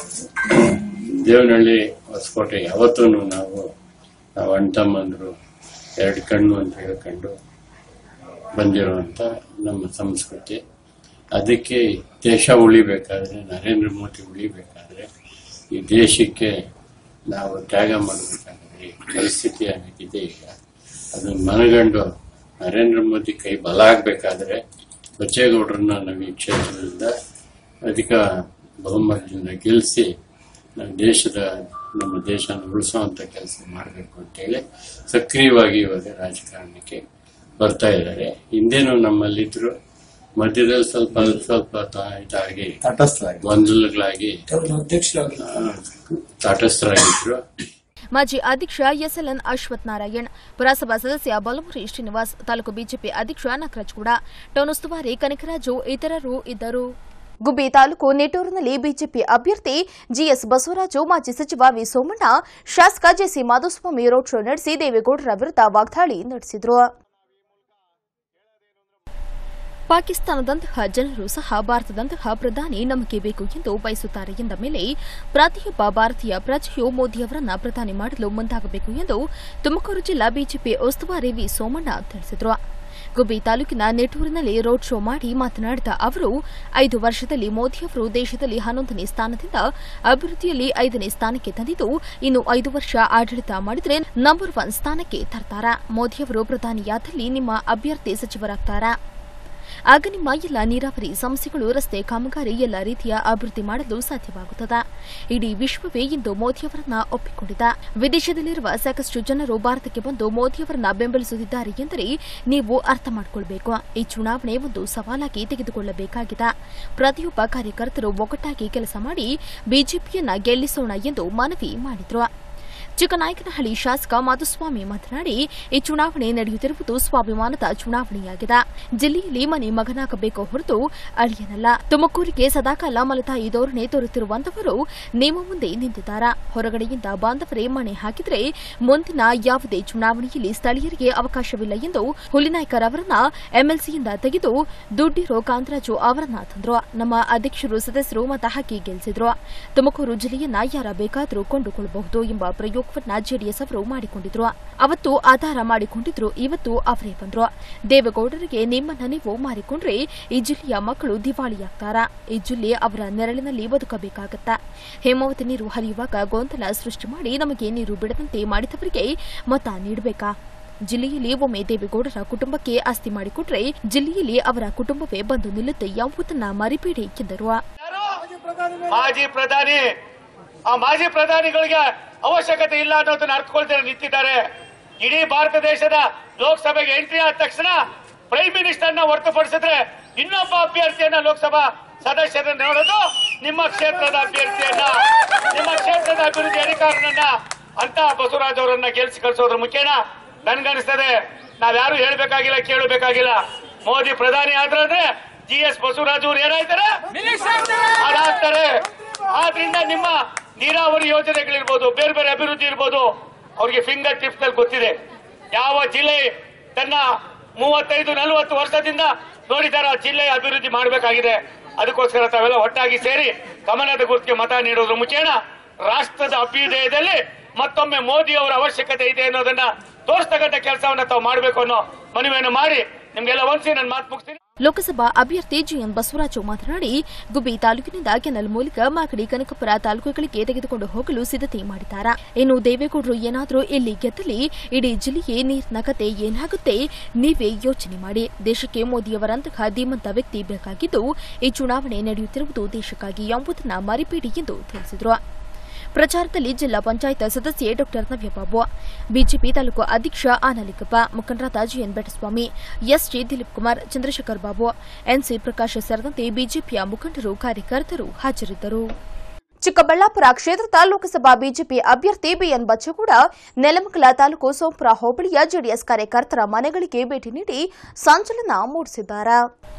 ದೇವನಹಳ್ಳಿ ಹೊಸಕೋಟೆ ಯಾವತ್ತೂ ನಾವು ನಾವು ಅಣ್ಣ ತಮ್ಮಂದ್ರು ಎರಡು ಕಣ್ಣು ಅಂತ ಹೇಳ್ಕೊಂಡು ಬಂದಿರುವಂತ ನಮ್ಮ ಸಂಸ್ಕೃತಿ ಅದಕ್ಕೆ ದೇಶ ಉಳಿಬೇಕಾದ್ರೆ ನರೇಂದ್ರ ಮೋದಿ ಉಳಿಬೇಕಾದ್ರೆ ಈ ದೇಶಕ್ಕೆ ನಾವು ತ್ಯಾಗ ಮಾಡಬೇಕಾದ್ರೆ ಈ ಪರಿಸ್ಥಿತಿ ಆಗಿದೆ ಈಗ ಅದನ್ನ ಮನಗಂಡು ನರೇಂದ್ರ ಮೋದಿ ಕೈ ಬಲ ಆಗ್ಬೇಕಾದ್ರೆ ಬಚ್ಚೇಗೌಡರನ್ನ ನಾವು ಈ ಕ್ಷೇತ್ರದಿಂದ ಅಧಿಕ ಬಹುಮತದಿಂದ ಗೆಲ್ಲಿಸಿ ನಾವು ದೇಶದ ನಮ್ಮ ದೇಶನ ಉಳಿಸುವಂತ ಕೆಲಸ ಮಾಡಬೇಕು ಅಂತೇಳಿ ಸಕ್ರಿಯವಾಗಿ ಇವಾಗ ರಾಜಕಾರಣಕ್ಕೆ ಬರ್ತಾ ಇದ್ದಾರೆ ಹಿಂದೇನು ನಮ್ಮಲ್ಲಿದ್ರು ಮಧ್ಯದಲ್ಲಿ ಸ್ವಲ್ಪ ಸ್ವಲ್ಪ ತ- ಇದಾಗಿ ತಟಸ್ಥರಾಗಿ ಗೊಂದಲಗಳಾಗಿ ಅಧ್ಯಕ್ಷರಾಗಿ ಆ, ತಟಸ್ಥರಾಗಿದ್ರು ಮಾಜಿ ಅಧ್ಯಕ್ಷ ಎಸ್ಎಲ್ಎನ್ ಅಶ್ವಥ್ ನಾರಾಯಣ್ ಪುರಸಭಾ ಸದಸ್ಯ ಬಲಮುರಿ ಶ್ರೀನಿವಾಸ್ ತಾಲೂಕು ಬಿಜೆಪಿ ಅಧ್ಯಕ್ಷ ನಾಗರಾಜ್ಗೌಡ ಟೌನ್ ಉಸ್ತುವಾರಿ ಕನಕರಾಜು ಇತರರು ಇದ್ದರು ಗುಬ್ಬಿ ತಾಲೂಕು ನೆಟೂರಿನಲ್ಲಿ ಬಿಜೆಪಿ ಅಭ್ಯರ್ಥಿ ಜಿಎಸ್ ಬಸವರಾಜು ಮಾಜಿ ಸಚಿವ ವಿ ಸೋಮಣ್ಣ ಶಾಸಕ ಜೆಸಿ ಮಾಧುಸ್ವಾಮಿ ರೋಡ್ ಶೋ ನಡೆಸಿ ದೇವೇಗೌಡರ ವಿರುದ್ಧ ವಾಗ್ದಾಳಿ ನಡೆಸಿದರು ಪಾಕಿಸ್ತಾನದಂತಹ ಜನರು ಸಹ ಭಾರತದಂತಹ ಪ್ರಧಾನಿ ನಮಗೆ ಬೇಕು ಎಂದು ಬಯಸುತ್ತಾರೆ ಎಂದ ಮೇಲೆ ಪ್ರತಿಯೊಬ್ಬ ಭಾರತೀಯ ಪ್ರಜೆಯು ಮೋದಿಯವರನ್ನ ಪ್ರಧಾನಿ ಮಾಡಲು ಮುಂದಾಗಬೇಕು ಎಂದು ತುಮಕೂರು ಜಿಲ್ಲಾ ಬಿಜೆಪಿ ಉಸ್ತುವಾರಿ ವಿ ಸೋಮಣ್ಣ ತಿಳಿಸಿದರು ಗುಬ್ಬಿ ತಾಲೂಕಿನ ನೆಟೂರಿನಲ್ಲಿ ರೋಡ್ ಶೋ ಮಾಡಿ ಮಾತನಾಡಿದ ಅವರು ಐದು ವರ್ಷದಲ್ಲಿ ಮೋದಿಯವರು ದೇಶದಲ್ಲಿ ಹನ್ನೊಂದನೇ ಸ್ಥಾನದಿಂದ ಅಭಿವೃದ್ಧಿಯಲ್ಲಿ ಐದನೇ ಸ್ಥಾನಕ್ಕೆ ತಂದಿದ್ದು ಇನ್ನು ಐದು ವರ್ಷ ಆಡಳಿತ ಮಾಡಿದರೆ ನಂಬರ್ ಒನ್ ಸ್ಥಾನಕ್ಕೆ ತರ್ತಾರ ಮೋದಿಯವರು ಪ್ರಧಾನಿಯಾದಲ್ಲಿ ನಿಮ್ಮ ಅಭ್ಯರ್ಥಿ ಸಚಿವರಾಗ್ತಾರಾ ಆಗ ನಿಮ್ಮ ಎಲ್ಲ ನೀರಾವರಿ ಸಮಸ್ಯೆಗಳು ರಸ್ತೆ ಕಾಮಗಾರಿ ಎಲ್ಲ ರೀತಿಯ ಅಭಿವೃದ್ಧಿ ಮಾಡಲು ಸಾಧ್ಯವಾಗುತ್ತದೆ ಇಡೀ ವಿಶ್ವವೇ ಇಂದು ಮೋದಿಯವರನ್ನ ಒಪ್ಪಿಕೊಂಡಿದೆ ವಿದೇಶದಲ್ಲಿರುವ ಸಾಕಷ್ಟು ಜನರು ಭಾರತಕ್ಕೆ ಬಂದು ಮೋದಿಯವರನ್ನ ಬೆಂಬಲಿಸುತ್ತಿದ್ದಾರೆ ಎಂದರೆ ನೀವು ಅರ್ಥ ಮಾಡಿಕೊಳ್ಬೇಕು ಈ ಚುನಾವಣೆ ಒಂದು ಸವಾಲಾಗಿ ತೆಗೆದುಕೊಳ್ಳಬೇಕಾಗಿದೆ ಪ್ರತಿಯೊಬ್ಬ ಕಾರ್ಯಕರ್ತರು ಒಗ್ಗಟ್ಟಾಗಿ ಕೆಲಸ ಮಾಡಿ ಬಿಜೆಪಿಯನ್ನ ಗೆಲ್ಲಿಸೋಣ ಎಂದು ಮನವಿ ಮಾಡಿದ್ರು ಚಿಕ್ಕನಾಯಕನಹಳ್ಳಿ ಶಾಸಕ ಮಾಧುಸ್ವಾಮಿ ಮಾತನಾಡಿ ಈ ಚುನಾವಣೆ ನಡೆಯುತ್ತಿರುವುದು ಸ್ವಾಭಿಮಾನದ ಚುನಾವಣೆಯಾಗಿದೆ ಜಿಲ್ಲೆಯಲ್ಲಿ ಮನೆ ಮಗನಾಗಬೇಕು ಹೊರತು ಅಳಿಯನಲ್ಲ ತುಮಕೂರಿಗೆ ಸದಾಕಾಲ ಮಲತಾಯಿ ಧೋರಣೆ ತೋರುತ್ತಿರುವಂತವರು ನಿಮ್ಮ ಮುಂದೆ ನಿಂತಿದ್ದಾರೆ ಹೊರಗಡೆಯಿಂದ ಬಾಂಧವರೇ ಮಣೆ ಹಾಕಿದ್ರೆ ಮುಂದಿನ ಯಾವುದೇ ಚುನಾವಣೆಯಲ್ಲಿ ಸ್ಥಳೀಯರಿಗೆ ಅವಕಾಶವಿಲ್ಲ ಎಂದು ಹುಲಿನಾಯ್ಕರ್ ಎಂಎಲ್ಸಿಯಿಂದ ತೆಗೆದು ದುಡ್ಡಿರೋ ಕಾಂತರಾಜು ಅವರನ್ನ ತಂದ್ರು ನಮ್ಮ ಅಧ್ಯಕ್ಷರು ಸದಸ್ಯರು ಮತ ಹಾಕಿ ಗೆಲ್ಲಿಸಿದ್ರು ತುಮಕೂರು ಜಿಲ್ಲೆಯನ್ನ ಯಾರ ಬೇಕಾದರೂ ಕೊಂಡುಕೊಳ್ಳಬಹುದು ಎಂಬ ಪ್ರಯೋಗವನ್ನ ಜೆಡಿಎಸ್ ಅವರು ಮಾಡಿಕೊಂಡಿದ್ರು ಅವತ್ತು ಆಧಾರ ಮಾಡಿಕೊಂಡಿದ್ರು ಇವತ್ತು ಅವರೇ ಬಂದ್ರು ದೇವೇಗೌಡರಿಗೆ ನಿಮ್ಮನ್ನ ನೀವು ಮಾರಿಕೊಂಡ್ರೆ ಈ ಜಿಲ್ಲೆಯ ಮಕ್ಕಳು ದಿವಾಳಿಯಾಗ್ತಾರ ಈ ಜಿಲ್ಲೆ ಅವರ ನೆರಳಿನಲ್ಲಿ ಬದುಕಬೇಕಾಗತ್ತ ಹೇಮಾವತಿ ನೀರು ಹರಿಯುವಾಗ ಗೊಂದಲ ಸೃಷ್ಟಿ ಮಾಡಿ ನಮಗೆ ನೀರು ಬಿಡದಂತೆ ಮಾಡಿದವರಿಗೆ ಮತ ನೀಡಬೇಕಾ ಜಿಲ್ಲೆಯಲ್ಲಿ ಒಮ್ಮೆ ದೇವೇಗೌಡರ ಕುಟುಂಬಕ್ಕೆ ಆಸ್ತಿ ಮಾಡಿಕೊಟ್ರೆ ಜಿಲ್ಲೆಯಲ್ಲಿ ಅವರ ಕುಟುಂಬವೇ ಬಂದು ನಿಲ್ಲುತ್ತೆ ಎಂಬುದನ್ನ ಮರಿಬೇಡಿ ಎಂದರು ಮಾಜಿ ಪ್ರಧಾನಿ ಆ ಮಾಜಿ ಪ್ರಧಾನಿಗಳಿಗೆ ಅವಶ್ಯಕತೆ ಇಲ್ಲ ಅನ್ನೋದನ್ನ ಅರ್ಥಕೊಳ್ತಾರೆ ನಿಂತಿದ್ದಾರೆ ಇಡೀ ಭಾರತ ದೇಶದ ಲೋಕಸಭೆಗೆ ಎಂಟ್ರಿ ಆದ ತಕ್ಷಣ ಪ್ರೈಮ್ ಮಿನಿಸ್ಟರ್ನ ಹೊರತುಪಡಿಸಿದ್ರೆ ಇನ್ನೊಬ್ಬ ಅಭ್ಯರ್ಥಿಯನ್ನ ಲೋಕಸಭಾ ಸದಸ್ಯರನ್ನ ನೋಡೋದು ನಿಮ್ಮ ಕ್ಷೇತ್ರದ ಅಭ್ಯರ್ಥಿಯನ್ನ ನಿಮ್ಮ ಕ್ಷೇತ್ರದ ಅಭಿವೃದ್ಧಿ ಅಧಿಕಾರನನ್ನ ಅಂತ ಬಸವರಾಜ್ ಅವರನ್ನ ಗೆಲ್ಸಿ ಕಳಿಸೋದ್ರ ಮುಖೇನ ನನ್ಗನ್ಸ್ತದೆ ನಾವ್ಯಾರು ಹೇಳ್ಬೇಕಾಗಿಲ್ಲ ಕೇಳಬೇಕಾಗಿಲ್ಲ ಮೋದಿ ಪ್ರಧಾನಿ ಆದ್ರೆ ಜಿ ಎಸ್ ಬಸವರಾಜ್ ಅವರು ಏನಾಯ್ತಾರೆ ಅದಾಗ್ತಾರೆ ಆದ್ರಿಂದ ನಿಮ್ಮ ನೀರಾವರಿ ಯೋಜನೆಗಳಿರ್ಬೋದು ಬೇರೆ ಬೇರೆ ಅಭಿವೃದ್ಧಿ ಇರ್ಬೋದು ಅವ್ರಿಗೆ ಫಿಂಗರ್ ಟಿಪ್ಸ್ ನಲ್ಲಿ ಗೊತ್ತಿದೆ ಯಾವ ಜಿಲ್ಲೆ ತನ್ನ ಮೂವತ್ತೈದು ನಲವತ್ತು ವರ್ಷದಿಂದ ನೋಡಿದಾರ ಆ ಜಿಲ್ಲೆ ಅಭಿವೃದ್ಧಿ ಮಾಡಬೇಕಾಗಿದೆ ಅದಕ್ಕೋಸ್ಕರ ತಾವೆಲ್ಲ ಒಟ್ಟಾಗಿ ಸೇರಿ ಕಮಲದ ಗುರುತಿಗೆ ಮತ ನೀಡೋದ್ರ ಮುಖೇನ ರಾಷ್ಟ್ರದ ಅಭ್ಯುದಯದಲ್ಲಿ ಮತ್ತೊಮ್ಮೆ ಮೋದಿ ಅವರ ಅವಶ್ಯಕತೆ ಇದೆ ಅನ್ನೋದನ್ನ ತೋರಿಸ್ತಕ್ಕಂಥ ಕೆಲಸವನ್ನ ತಾವು ಮಾಡಬೇಕು ಅನ್ನೋ ಮನವಿಯನ್ನು ಮಾಡಿ ನಿಮ್ಗೆಲ್ಲ ಒಂದ್ಸಿ ನನ್ನ ಮಾತು ಮುಗಿಸ್ತೀನಿ ಲೋಕಸಭಾ ಅಭ್ಯರ್ಥಿ ಜಿಎನ್ ಬಸವರಾಜು ಮಾತನಾಡಿ ಗುಬ್ಬಿ ತಾಲೂಕಿನಿಂದ ಕೆನಲ್ ಮೂಲಕ ಮಾಗಡಿ ಕನಕಪುರ ತಾಲೂಕುಗಳಿಗೆ ತೆಗೆದುಕೊಂಡು ಹೋಗಲು ಸಿದ್ಧತೆ ಮಾಡಿದ್ದಾರೆ ಇನ್ನು ದೇವೇಗೌಡರು ಏನಾದರೂ ಇಲ್ಲಿ ಗೆದ್ದಲ್ಲಿ ಇಡೀ ಜಿಲ್ಲೆಯೇ ನೀರಿನ ಕತೆ ಏನಾಗುತ್ತೆ ನೀವೇ ಯೋಚನೆ ಮಾಡಿ ದೇಶಕ್ಕೆ ಮೋದಿಯವರಂತಹ ಧೀಮಂತ ವ್ಯಕ್ತಿ ಬೇಕಾಗಿದ್ದು ಈ ಚುನಾವಣೆ ನಡೆಯುತ್ತಿರುವುದು ದೇಶಕ್ಕಾಗಿ ಎಂಬುದನ್ನ ಮರಿಬೇಡಿ ಎಂದು ತಿಳಿಸಿದರು ಪ್ರಚಾರದಲ್ಲಿ ಜಿಲ್ಲಾ ಪಂಚಾಯತ್ ಸದಸ್ಯೆ ಡಾ ನವ್ಯಬಾಬು ಬಿಜೆಪಿ ತಾಲೂಕು ಅಧ್ಯಕ್ಷ ಆನಲಿಕಪ್ಪ ಮುಖಂಡರಾದ G N Betaswamy S G Dilip Kumar Chandrashekar Babu N C Prakash ಸೇರಿದಂತೆ ಬಿಜೆಪಿಯ ಮುಖಂಡರು ಕಾರ್ಯಕರ್ತರು ಹಾಜರಿದ್ದರು ಚಿಕ್ಕಬಳ್ಳಾಪುರ ಕ್ಷೇತ್ರದ ಲೋಕಸಭಾ ಬಿಜೆಪಿ ಅಭ್ಯರ್ಥಿ ಬಿಎನ್ ಬಚ್ಚಗೌಡ ನೆಲಮಂಗಲ ತಾಲೂಕು ಸೋಂಪುರ ಹೋಬಳಿಯ ಜೆಡಿಎಸ್ ಕಾರ್ಯಕರ್ತರ ಮನೆಗಳಿಗೆ ಭೇಟಿ ನೀಡಿ ಸಂಚಲನ ಮೂಡಿಸಿದ್ದಾರೆ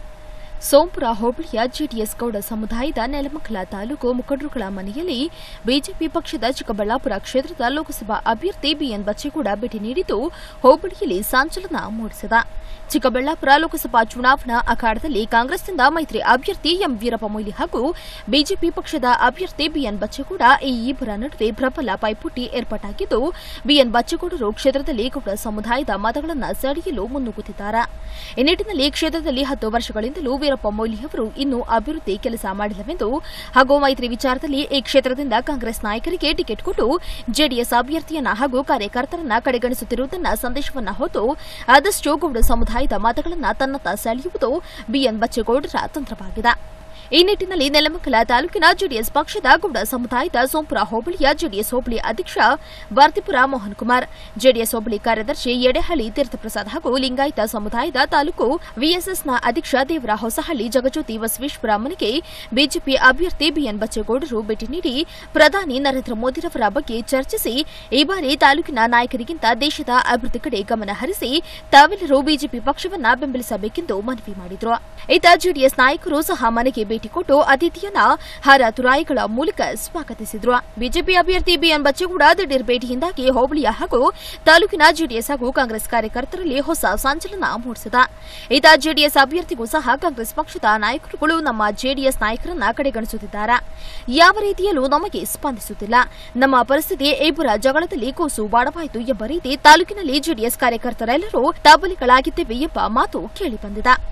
ಸೋಂಪುರ ಹೋಬಳಿಯ ಜೆಡಿಎಸ್ ಗೌಡ ಸಮುದಾಯದ ನೆಲಮಂಗಲ ತಾಲೂಕು ಮುಖಂಡರುಗಳ ಮನೆಯಲ್ಲಿ ಬಿಜೆಪಿ ಪಕ್ಷದ ಚಿಕ್ಕಬಳ್ಳಾಪುರ ಕ್ಷೇತ್ರದ ಲೋಕಸಭಾ ಅಭ್ಯರ್ಥಿ ಬಿಎನ್ ಬಚ್ಚೇಗೌಡ ಭೇಟಿ ನೀಡಿದ್ದು ಹೋಬಳಿಯಲ್ಲಿ ಸಂಚಲನ ಮೂಡಿಸಿದ ಚಿಕ್ಕಬಳ್ಳಾಪುರ ಲೋಕಸಭಾ ಚುನಾವಣಾ ಅಖಾಡದಲ್ಲಿ ಕಾಂಗ್ರೆಸ್ನಿಂದ ಮೈತ್ರಿ ಅಭ್ಯರ್ಥಿ ಎಂ ವೀರಪ್ಪ ಮೊಯ್ಲಿ ಹಾಗೂ ಬಿಜೆಪಿ ಪಕ್ಷದ ಅಭ್ಯರ್ಥಿ ಬಿಎನ್ ಬಚ್ಚೇಗೌಡ ಈ ಇಬ್ಬರ ನಡುವೆ ಪ್ರಬಲ ಪೈಪೋಟಿ ಏರ್ಪಾಟಾಗಿದ್ದು ಬಿಎನ್ ಬಚ್ಚೇಗೌಡರು ಕ್ಷೇತ್ರದಲ್ಲಿ ಗೌಡ ಸಮುದಾಯದ ಮತಗಳನ್ನು ಸೆಳೆಯಲು ಮುನ್ನುಗ್ಗುತ್ತಿದ್ದಾರೆ ಈ ನಿಟ್ಟಿನಲ್ಲಿ ಕ್ಷೇತ್ರದಲ್ಲಿ ಹತ್ತು ವರ್ಷಗಳಿಂದಲೂ ವೀರಪ್ಪ ಮೊಯ್ಲಿ ಅವರು ಇನ್ನೂ ಅಭಿವೃದ್ಧಿ ಕೆಲಸ ಮಾಡಿಲ್ಲವೆಂದು ಹಾಗೂ ಮೈತ್ರಿ ವಿಚಾರದಲ್ಲಿ ಈ ಕ್ಷೇತ್ರದಿಂದ ಕಾಂಗ್ರೆಸ್ ನಾಯಕರಿಗೆ ಟಿಕೆಟ್ ಕೊಟ್ಟು ಜೆಡಿಎಸ್ ಅಭ್ಯರ್ಥಿಯನ್ನ ಹಾಗೂ ಕಾರ್ಯಕರ್ತರನ್ನ ಕಡೆಗಣಿಸುತ್ತಿರುವುದನ್ನ ಸಂದೇಶವನ್ನ ಹೊತ್ತು ಆದಷ್ಟು ಗೌಡ ಸಮುದಾಯದ ಮತಗಳನ್ನು ತನ್ನತ್ತ ಸೆಳೆಯುವುದು ಬಿಎನ್ ಬಚ್ಚೇಗೌಡರ ತಂತ್ರವಾಗಿದೆ ಈ ನಿಟ್ಟಿನಲ್ಲಿ ನೆಲಮಂಗಲ ತಾಲೂಕಿನ ಜೆಡಿಎಸ್ ಪಕ್ಷದ ಗೌಡ ಸಮುದಾಯದ ಸೋಂಪುರ ಹೋಬಳಿಯ ಜೆಡಿಎಸ್ ಹೋಬಳಿ ಅಧ್ಯಕ್ಷ ಬರ್ತಿಪುರ ಮೋಹನ್ ಕುಮಾರ್ ಜೆಡಿಎಸ್ ಹೋಬಳಿ ಕಾರ್ಯದರ್ಶಿ ಎಡೆಹಳ್ಳಿ ತೀರ್ಥಪ್ರಸಾದ್ ಹಾಗೂ ಲಿಂಗಾಯತ ಸಮುದಾಯದ ತಾಲೂಕು ವಿಎಸ್ಎಸ್ನ ಅಧ್ಯಕ್ಷ ದೇವರ ಹೊಸಹಳ್ಳಿ ಜಗಜ್ಯೋತಿ ಬಸವೇಶ್ವರ ಮನೆಗೆ ಬಿಜೆಪಿ ಅಭ್ಯರ್ಥಿ ಬಿಎನ್ ಬಚ್ಚೇಗೌಡರು ಭೇಟಿ ನೀಡಿ ಪ್ರಧಾನಿ ನರೇಂದ್ರ ಮೋದಿರವರ ಬಗ್ಗೆ ಚರ್ಚಿಸಿ ಈ ಬಾರಿ ತಾಲೂಕಿನ ನಾಯಕರಿಗಿಂತ ದೇಶದ ಅಭಿವೃದ್ಧಿ ಕಡೆ ಗಮನ ಹರಿಸಿ ತಾವೆಲ್ಲರೂ ಬಿಜೆಪಿ ಪಕ್ಷವನ್ನ ಬೆಂಬಲಿಸಬೇಕೆಂದು ಮನವಿ ಮಾಡಿದರು ಇತ್ತ ಜೆಡಿಎಸ್ ನಾಯಕರು ಸಹ ಮನೆಗೆ ಭೇಟಿ ಕೊಟ್ಟು ಅತಿಥಿಯನ್ನ ಹಾರ ತುರಾಯಿಗಳ ಮೂಲಕ ಸ್ವಾಗತಿಸಿದ್ರು ಬಿಜೆಪಿ ಅಭ್ಯರ್ಥಿ ಬಿಎನ್ ಬಚ್ಚೇಗೌಡ ದಿಢೀರ್ ಭೇಟಿಯಿಂದಾಗಿ ಹೋಬಳಿಯ ಹಾಗೂ ತಾಲೂಕಿನ ಜೆಡಿಎಸ್ ಹಾಗೂ ಕಾಂಗ್ರೆಸ್ ಕಾರ್ಯಕರ್ತರಲ್ಲಿ ಹೊಸ ಸಂಚಲನ ಮೂಡಿಸಿದ ಇತ್ತ ಜೆಡಿಎಸ್ ಅಭ್ಯರ್ಥಿಗೂ ಸಹ ಕಾಂಗ್ರೆಸ್ ಪಕ್ಷದ ನಾಯಕರುಗಳು ನಮ್ಮ ಜೆಡಿಎಸ್ ನಾಯಕರನ್ನ ಕಡೆಗಣಿಸುತ್ತಿದ್ದಾರೆ ಯಾವ ರೀತಿಯಲ್ಲೂ ನಮಗೆ ಸ್ಪಂದಿಸುತ್ತಿಲ್ಲ ನಮ್ಮ ಪರಿಸ್ಥಿತಿ ಇಬ್ಬರ ಜಗಳದಲ್ಲಿ ಕೂಸು ಬಾಡವಾಯಿತು ಎಂಬ ರೀತಿ ತಾಲೂಕಿನಲ್ಲಿ ಜೆಡಿಎಸ್ ಕಾರ್ಯಕರ್ತರೆಲ್ಲರೂ ತಬ್ಬಲಿಗಳಾಗಿದ್ದೇವೆ ಎಂಬ ಮಾತು ಕೇಳಿಬಂದಿದೆ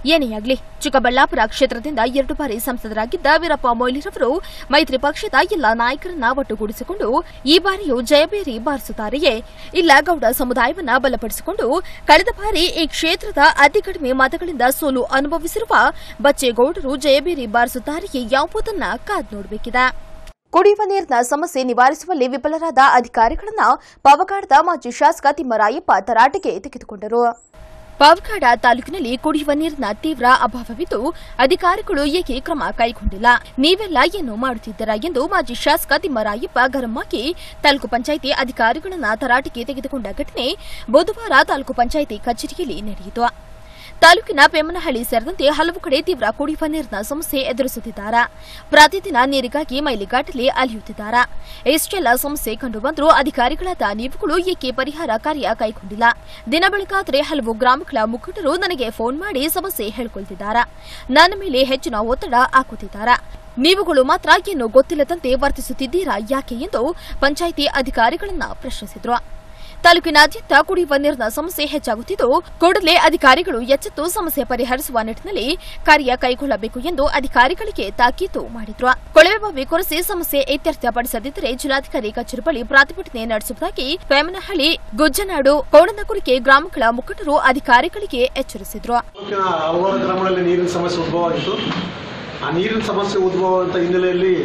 ಏನೇ ಆಗಲಿ ಚಿಕ್ಕಬಳ್ಳಾಪುರ ಕ್ಷೇತ್ರದಿಂದ ಎರಡು ಬಾರಿ ಸಂಸದರಾಗಿದ್ದ ವೀರಪ್ಪ ಮೊಯ್ಲಿರವರು ಮೈತ್ರಿ ಪಕ್ಷದ ಎಲ್ಲ ನಾಯಕರನ್ನ ಒಟ್ಟುಗೂಡಿಸಿಕೊಂಡು ಈ ಬಾರಿಯೂ ಜಯಬೇರಿ ಬಾರಿಸುತ್ತಾರೆಯೇ ಇಲ್ಲ ಗೌಡ ಸಮುದಾಯವನ್ನ ಬಲಪಡಿಸಿಕೊಂಡು ಕಳೆದ ಬಾರಿ ಈ ಕ್ಷೇತ್ರದ ಅತಿ ಕಡಿಮೆ ಮತಗಳಿಂದ ಸೋಲು ಅನುಭವಿಸಿರುವ ಬಚ್ಚೇಗೌಡರು ಜಯಬೇರಿ ಬಾರಿಸುತ್ತಾರೆಯೇ ಯಾವುದನ್ನ ಕಾದ್ ನೋಡಬೇಕಿದೆ ಕುಡಿಯುವ ನೀರಿನ ಸಮಸ್ಯೆ ನಿವಾರಿಸುವಲ್ಲಿ ವಿಫಲರಾದ ಅಧಿಕಾರಿಗಳನ್ನ ಪವಗಾಡದ ಮಾಜಿ ಶಾಸಕ ತಿಮ್ಮರಾಯಪ್ಪ ತರಾಟೆಗೆ ತೆಗೆದುಕೊಂಡರು ಪಾವಗಾಡ ತಾಲೂಕಿನಲ್ಲಿ ಕುಡಿಯುವ ನೀರಿನ ತೀವ್ರ ಅಭಾವವಿದ್ದು ಅಧಿಕಾರಿಗಳು ಏಕೆ ಕ್ರಮ ಕೈಗೊಂಡಿಲ್ಲ ನೀವೆಲ್ಲ ಏನು ಮಾಡುತ್ತಿದ್ದೀರಾ ಎಂದು ಮಾಜಿ ಶಾಸಕ ತಿಮ್ಮರಾಯಪ್ಪ ಗರಂ ಆಗಿ ತಾಲೂಕು ಪಂಚಾಯಿತಿ ಅಧಿಕಾರಿಗಳನ್ನ ತರಾಟೆಗೆ ತೆಗೆದುಕೊಂಡ ಘಟನೆ ಬುಧವಾರ ತಾಲೂಕು ಪಂಚಾಯಿತಿ ಕಚೇರಿಯಲ್ಲಿ ನಡೆಯಿತು ತಾಲೂಕಿನ ಪೆಮ್ಮನಹಳ್ಳಿ ಸೇರಿದಂತೆ ಹಲವು ಕಡೆ ತೀವ್ರ ಕುಡಿಯುವ ನೀರಿನ ಸಮಸ್ಯೆ ಎದುರಿಸುತ್ತಿದ್ದಾರೆ ಪ್ರತಿದಿನ ನೀರಿಗಾಗಿ ಮೈಲಿಗಟ್ಟಲೆ ಅಲೆಯುತ್ತಿದ್ದಾರೆ ಇಷ್ಟೆಲ್ಲ ಸಮಸ್ಯೆ ಕಂಡುಬಂದರೂ ಅಧಿಕಾರಿಗಳಾದ ನೀವುಗಳು ಏಕೆ ಪರಿಹಾರ ಕಾರ್ಯ ಕೈಗೊಂಡಿಲ್ಲ ದಿನ ಬೆಳಗಾದರೆ ಹಲವು ಗ್ರಾಮಗಳ ಮುಖಂಡರು ನನಗೆ ಫೋನ್ ಮಾಡಿ ಸಮಸ್ಯೆ ಹೇಳಿಕೊಳ್ತಿದ್ದಾರೆ ನನ್ನ ಮೇಲೆ ಹೆಚ್ಚಿನ ಒತ್ತಡ ಹಾಕುತ್ತಿದ್ದಾರೆ ನೀವುಗಳು ಮಾತ್ರ ಏನು ಗೊತ್ತಿಲ್ಲದಂತೆ ವರ್ತಿಸುತ್ತಿದ್ದೀರಾ ಯಾಕೆ ಎಂದು ಪಂಚಾಯಿತಿ ಅಧಿಕಾರಿಗಳನ್ನ ಪ್ರಶ್ನಿಸಿದ್ರು ತಾಲೂಕಿನಾದ್ಯಂತ ಕುಡಿಯುವ ನೀರಿನ ಸಮಸ್ಯೆ ಹೆಚ್ಚಾಗುತ್ತಿದ್ದು ಕೂಡಲೇ ಅಧಿಕಾರಿಗಳು ಎಚ್ಚೆತ್ತು ಸಮಸ್ಯೆ ಪರಿಹರಿಸುವ ನಿಟ್ಟಿನಲ್ಲಿ ಕಾರ್ಯ ಕೈಗೊಳ್ಳಬೇಕು ಎಂದು ಅಧಿಕಾರಿಗಳಿಗೆ ತಾಕೀತು ಮಾಡಿದ್ರು ಕೊಳವೆ ಬಾವಿ ಕೊರೆಸಿ ಸಮಸ್ಯೆ ಇತ್ಯರ್ಥಪಡಿಸದಿದ್ದರೆ ಜಿಲ್ಲಾಧಿಕಾರಿ ಕಚೇರಿ ಬಳಿ ಪ್ರತಿಭಟನೆ ನಡೆಸುವುದಾಗಿ ಪೇಮನಹಳ್ಳಿ ಗುಜ್ಜನಾಡು ಕೋಣನಕುರಿಕೆ ಗ್ರಾಮಗಳ ಮುಖಂಡರು ಅಧಿಕಾರಿಗಳಿಗೆ ಎಚ್ಚರಿಸಿದ್ರು ತಾಲೂಕಿನ ಹಲವಾರು ಗ್ರಾಮಗಳಲ್ಲಿ ನೀರಿನ ಸಮಸ್ಯೆ ಉದ್ಭವ ಆಗಿತ್ತು ಆ ನೀರಿನ ಸಮಸ್ಯೆ ಉದ್ಭವ ಅಂತ ಹಿನ್ನೆಲೆಯಲ್ಲಿ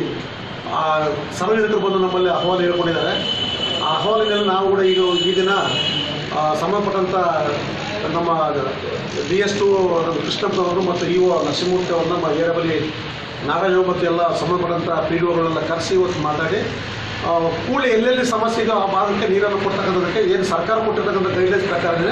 ಆ ಸಾರ್ವಜನಿಕರು ಬಂದು ನಮ್ಮಲ್ಲಿ ಅಹವಾಲು ಹೇಳ್ಕೊಂಡಿದ್ದಾರೆ ಆ ಅಹವಾಲಿನಲ್ಲಿ ನಾವು ಕೂಡ ಈಗ ಈ ದಿನ ಆ, ಸಂಬಂಧಪಟ್ಟಂಥ ನಮ್ಮ ಡಿ ಎಸ್ ಟು ಕೃಷ್ಣಪ್ಪನವರು ಮತ್ತು ಇ ಒ ನರಸಿಂಹಮೂರ್ತಿ ಅವ್ರನ್ನ ನಮ್ಮ ಏರಬಲಿ ನಾಗರಾಜ್ ಮತ್ತು ಎಲ್ಲ ಸಂಬಂಧಪಟ್ಟಂಥ ಪಿ ಡಿ ಒಗಳೆಲ್ಲ ಕರೆಸಿ ಇವತ್ತು ಮಾತಾಡಿ ಆ, ಕೂಡಲೇ ಎಲ್ಲೆಲ್ಲಿ ಸಮಸ್ಯೆ ಇದೆಯೋ ಆ ಭಾಗಕ್ಕೆ ನೀರನ್ನು ಕೊಡ್ತಕ್ಕಂಥದ್ದಕ್ಕೆ ಏನು ಸರ್ಕಾರ ಕೊಟ್ಟಿರ್ತಕ್ಕಂಥ ಗೈಡ್ಲೈನ್ಸ್ ಪ್ರಕಾರನೇ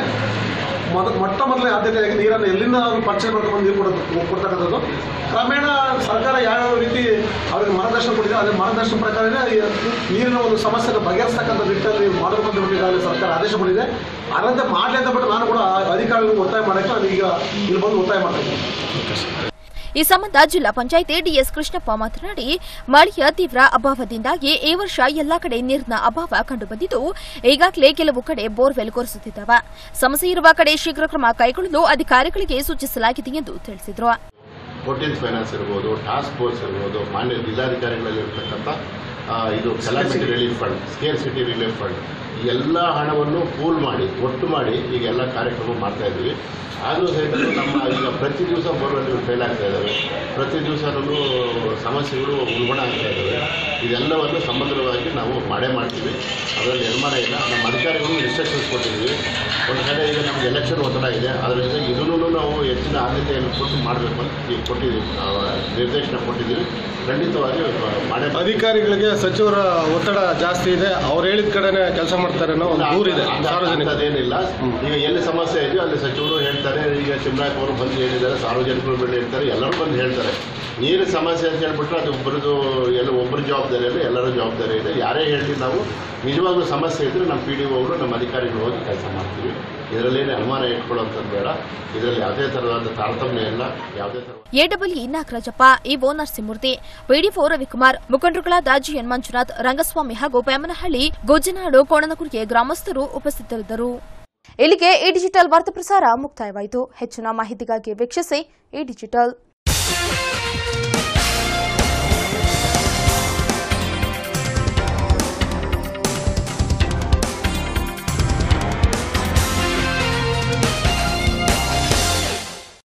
ಮೊದ ಮೊಟ್ಟ ಮೊದಲನೇ ಆದ್ಯತೆಯಾಗಿ ನೀರನ್ನು ಎಲ್ಲಿಂದ ಅವ್ರು ಪರ್ಚೇಸ್ ಮಾಡ್ಕೊಂಡು ನೀರು ಕೊಡೋದು ಕೊಡ್ತಕ್ಕಂಥದ್ದು ಕ್ರಮೇಣ ಸರ್ಕಾರ ಯಾವ್ಯಾವ ರೀತಿ ಅವ್ರಿಗೆ ಮಾರ್ಗದರ್ಶನ ಕೊಟ್ಟಿದೆ ಅದೇ ಮಾರ್ಗದರ್ಶನ ಪ್ರಕಾರನೇ ಈ ನೀರಿನ ಒಂದು ಸಮಸ್ಯೆನ ಬಗೆಹರಿಸ್ತಕ್ಕಂಥ ನಿಟ್ಟಿನಲ್ಲಿ ಮಾಡಬೇಕು ಅಂತ ಈಗಾಗಲೇ ಸರ್ಕಾರ ಆದೇಶ ಮಾಡಿದೆ ಅದರಂತೆ ಮಾಡಲಿ ಅಂತ ಬಿಟ್ಟು ನಾನು ಕೂಡ ಆ ಅಧಿಕಾರಿಗಳಿಗೆ ಒತ್ತಾಯ ಮಾಡೋಕ್ಕೆ ನಾನು ಈಗ ಇಲ್ಲಿ ಬಂದು ಒತ್ತಾಯ ಮಾಡ್ತಾ ಇದ್ದೀನಿ ಈ ಸಂಬಂಧ ಜಿಲ್ಲಾ ಪಂಚಾಯಿತಿ ಡಿಎಸ್ ಕೃಷ್ಣಪ್ಪ ಮಾತನಾಡಿ ಮಳೆಯ ತೀವ್ರ ಅಭಾವದಿಂದಾಗಿ ಈ ವರ್ಷ ಎಲ್ಲಾ ಕಡೆ ನೀರಿನ ಅಭಾವ ಕಂಡುಬಂದಿದ್ದು ಈಗಾಗಲೇ ಕೆಲವು ಕಡೆ ಬೋರ್ವೆಲ್ ಕೊರೆಸುತ್ತಿದ್ದಾವೆ ಸಮಸ್ಯೆ ಇರುವ ಕಡೆ ಶೀಘ್ರ ಕ್ರಮ ಕೈಗೊಳ್ಳಲು ಅಧಿಕಾರಿಗಳಿಗೆ ಸೂಚಿಸಲಾಗಿದೆ ಎಂದು ತಿಳಿಸಿದರು ಫೋರ್ಟೀನ್ ಫೈನಾನ್ಸ್ ಇರ್ಬೋದು ಟಾಸ್ಕ್ ಫೋರ್ಸ್ ಇರ್ಬೋದು ಮಾನ್ಯ ಜಿಲ್ಲಾಧಿಕಾರಿಗಳಲ್ಲಿ ಇರ್ತಕ್ಕಂಥ ಆ, ಇದು calamity relief fund scarcity relief fund ಈ ಎಲ್ಲ ಹಣವನ್ನು ಪೂಲ್ ಮಾಡಿ ಒಟ್ಟು ಮಾಡಿ ಈಗ ಎಲ್ಲ ಕಾರ್ಯಕ್ರಮ ಮಾಡ್ತಾ ಇದ್ದೀವಿ ಆದರೂ ಸಹಿತ ನಮ್ಮ ಈಗ ಪ್ರತಿ ದಿವಸ ಬೋರ್ವೆಲ್ಗಳು ಫೇಲ್ ಆಗ್ತಾ ಇದ್ದಾವೆ ಪ್ರತಿ ದಿವಸನೂ ಸಮಸ್ಯೆಗಳು ಉಲ್ಬಣ ಆಗ್ತಾ ಇದ್ದಾವೆ ಇದೆಲ್ಲವನ್ನು ಸಮಗ್ರವಾಗಿ ನಾವು ಮಾಡೇ ಮಾಡ್ತೀವಿ ಅದರಲ್ಲಿ ನಿರ್ಮಾಣ ಇಲ್ಲ ನಮ್ಮ ಅಧಿಕಾರಿಗಳು ಇನ್ಸ್ಟ್ರಕ್ಷನ್ಸ್ ಕೊಟ್ಟಿದ್ದೀವಿ ಒಂದು ಕಡೆ ಈಗ ನಮ್ಗೆ ಎಲೆಕ್ಷನ್ ಒತ್ತಡ ಇದೆ ಅದರಿಂದ ಇದನ್ನು ನಾವು ಹೆಚ್ಚಿನ ಆದ್ಯತೆಯನ್ನು ಕೊಟ್ಟು ಮಾಡಬೇಕು ಅಂತ ಈಗ ಕೊಟ್ಟಿದ್ದೀವಿ ಆ, ನಿರ್ದೇಶನ ಕೊಟ್ಟಿದ್ದೀವಿ ಖಂಡಿತವಾಗಿ ಮಾಡೇ ಅಧಿಕಾರಿಗಳಿಗೆ ಸಚಿವರ ಒತ್ತಡ ಜಾಸ್ತಿ ಇದೆ ಅವ್ರು ಹೇಳಿದ ಕಡೆನೆ ಕೆಲಸ ಮಾಡ್ತಾರೆ ಅನ್ನೋ ಒಂದು ದೂರಿದೆ ಸಾರ್ವಜನಿಕ ಅದೇನಿಲ್ಲ ಈಗ ಎಲ್ಲಿ ಸಮಸ್ಯೆ ಇದೆಯೋ ಅಲ್ಲಿ ಸಚಿವರು ಹೇಳ್ತಾರೆ ಈಗ ಶಿವನಾಯಕ್ ಅವರು ಬಂದು ಹೇಳಿದ್ದಾರೆ ಸಾರ್ವಜನಿಕರು ಬಂದು ಹೇಳ್ತಾರೆ ಎಲ್ಲರೂ ಬಂದು ಹೇಳ್ತಾರೆ ನೀರು ಸಮಸ್ಯೆ ಅಂತ ಹೇಳ್ಬಿಟ್ರೆ ಅದು ಒಬ್ಬರದು ಎಲ್ಲ ಒಬ್ಬರ ಜವಾಬ್ದಾರಿ ಇಲ್ಲ ಎಲ್ಲರ ಜವಾಬ್ದಾರಿ ಇದೆ ಯಾರೇ ಹೇಳಿ ನಾವು ನಿಜವಾಗ್ಲೂ ಸಮಸ್ಯೆ ಇದ್ರೆ ನಮ್ಮ ಪಿ ಡಿ ಅವರು ನಮ್ಮ ಅಧಿಕಾರಿಗಳು ಹೋಗಿ ಕೆಲಸ ಮಾಡ್ತೀವಿ ಇದರಲ್ಲೇನೇ ಅನುಮಾನ ಇಟ್ಕೊಳ್ಳೋಂಥದ್ದು ಬೇಡ ಇದರಲ್ಲಿ ಯಾವುದೇ ಥರವಾದ ತಾರತಮ್ಯ ಇಲ್ಲ ಯಾವುದೇ ಥರ ಎಡಬ್ಲ್ಇ ನಾಗರಾಜಪ್ಪ ಇಒ ನರಸಿಂಹಮೂರ್ತಿ ಪಿಡಿಒ ರವಿಕುಮಾರ್ ಮುಖಂಡರುಗಳಾದ ಜಿಎನ್ ಮಂಜುನಾಥ್ ರಂಗಸ್ವಾಮಿ ಹಾಗೂ ಪೇಮನಹಳ್ಳಿ ಗೋಜನಾಡು ಕೋಣನಕುರ್ಗೆ ಗ್ರಾಮಸ್ಥರು ಉಪಸ್ಥಿತರಿದ್ದರು ಇಲ್ಲಿಗೆ ಈ ಡಿಜಿಟಲ್ ವಾರ್ತಾ ಪ್ರಸಾರ ಮುಕ್ತಾಯವಾಯಿತು ಹೆಚ್ಚಿನ ಮಾಹಿತಿಗಾಗಿ ವೀಕ್ಷಿಸಿ ಈ ಡಿಜಿಟಲ್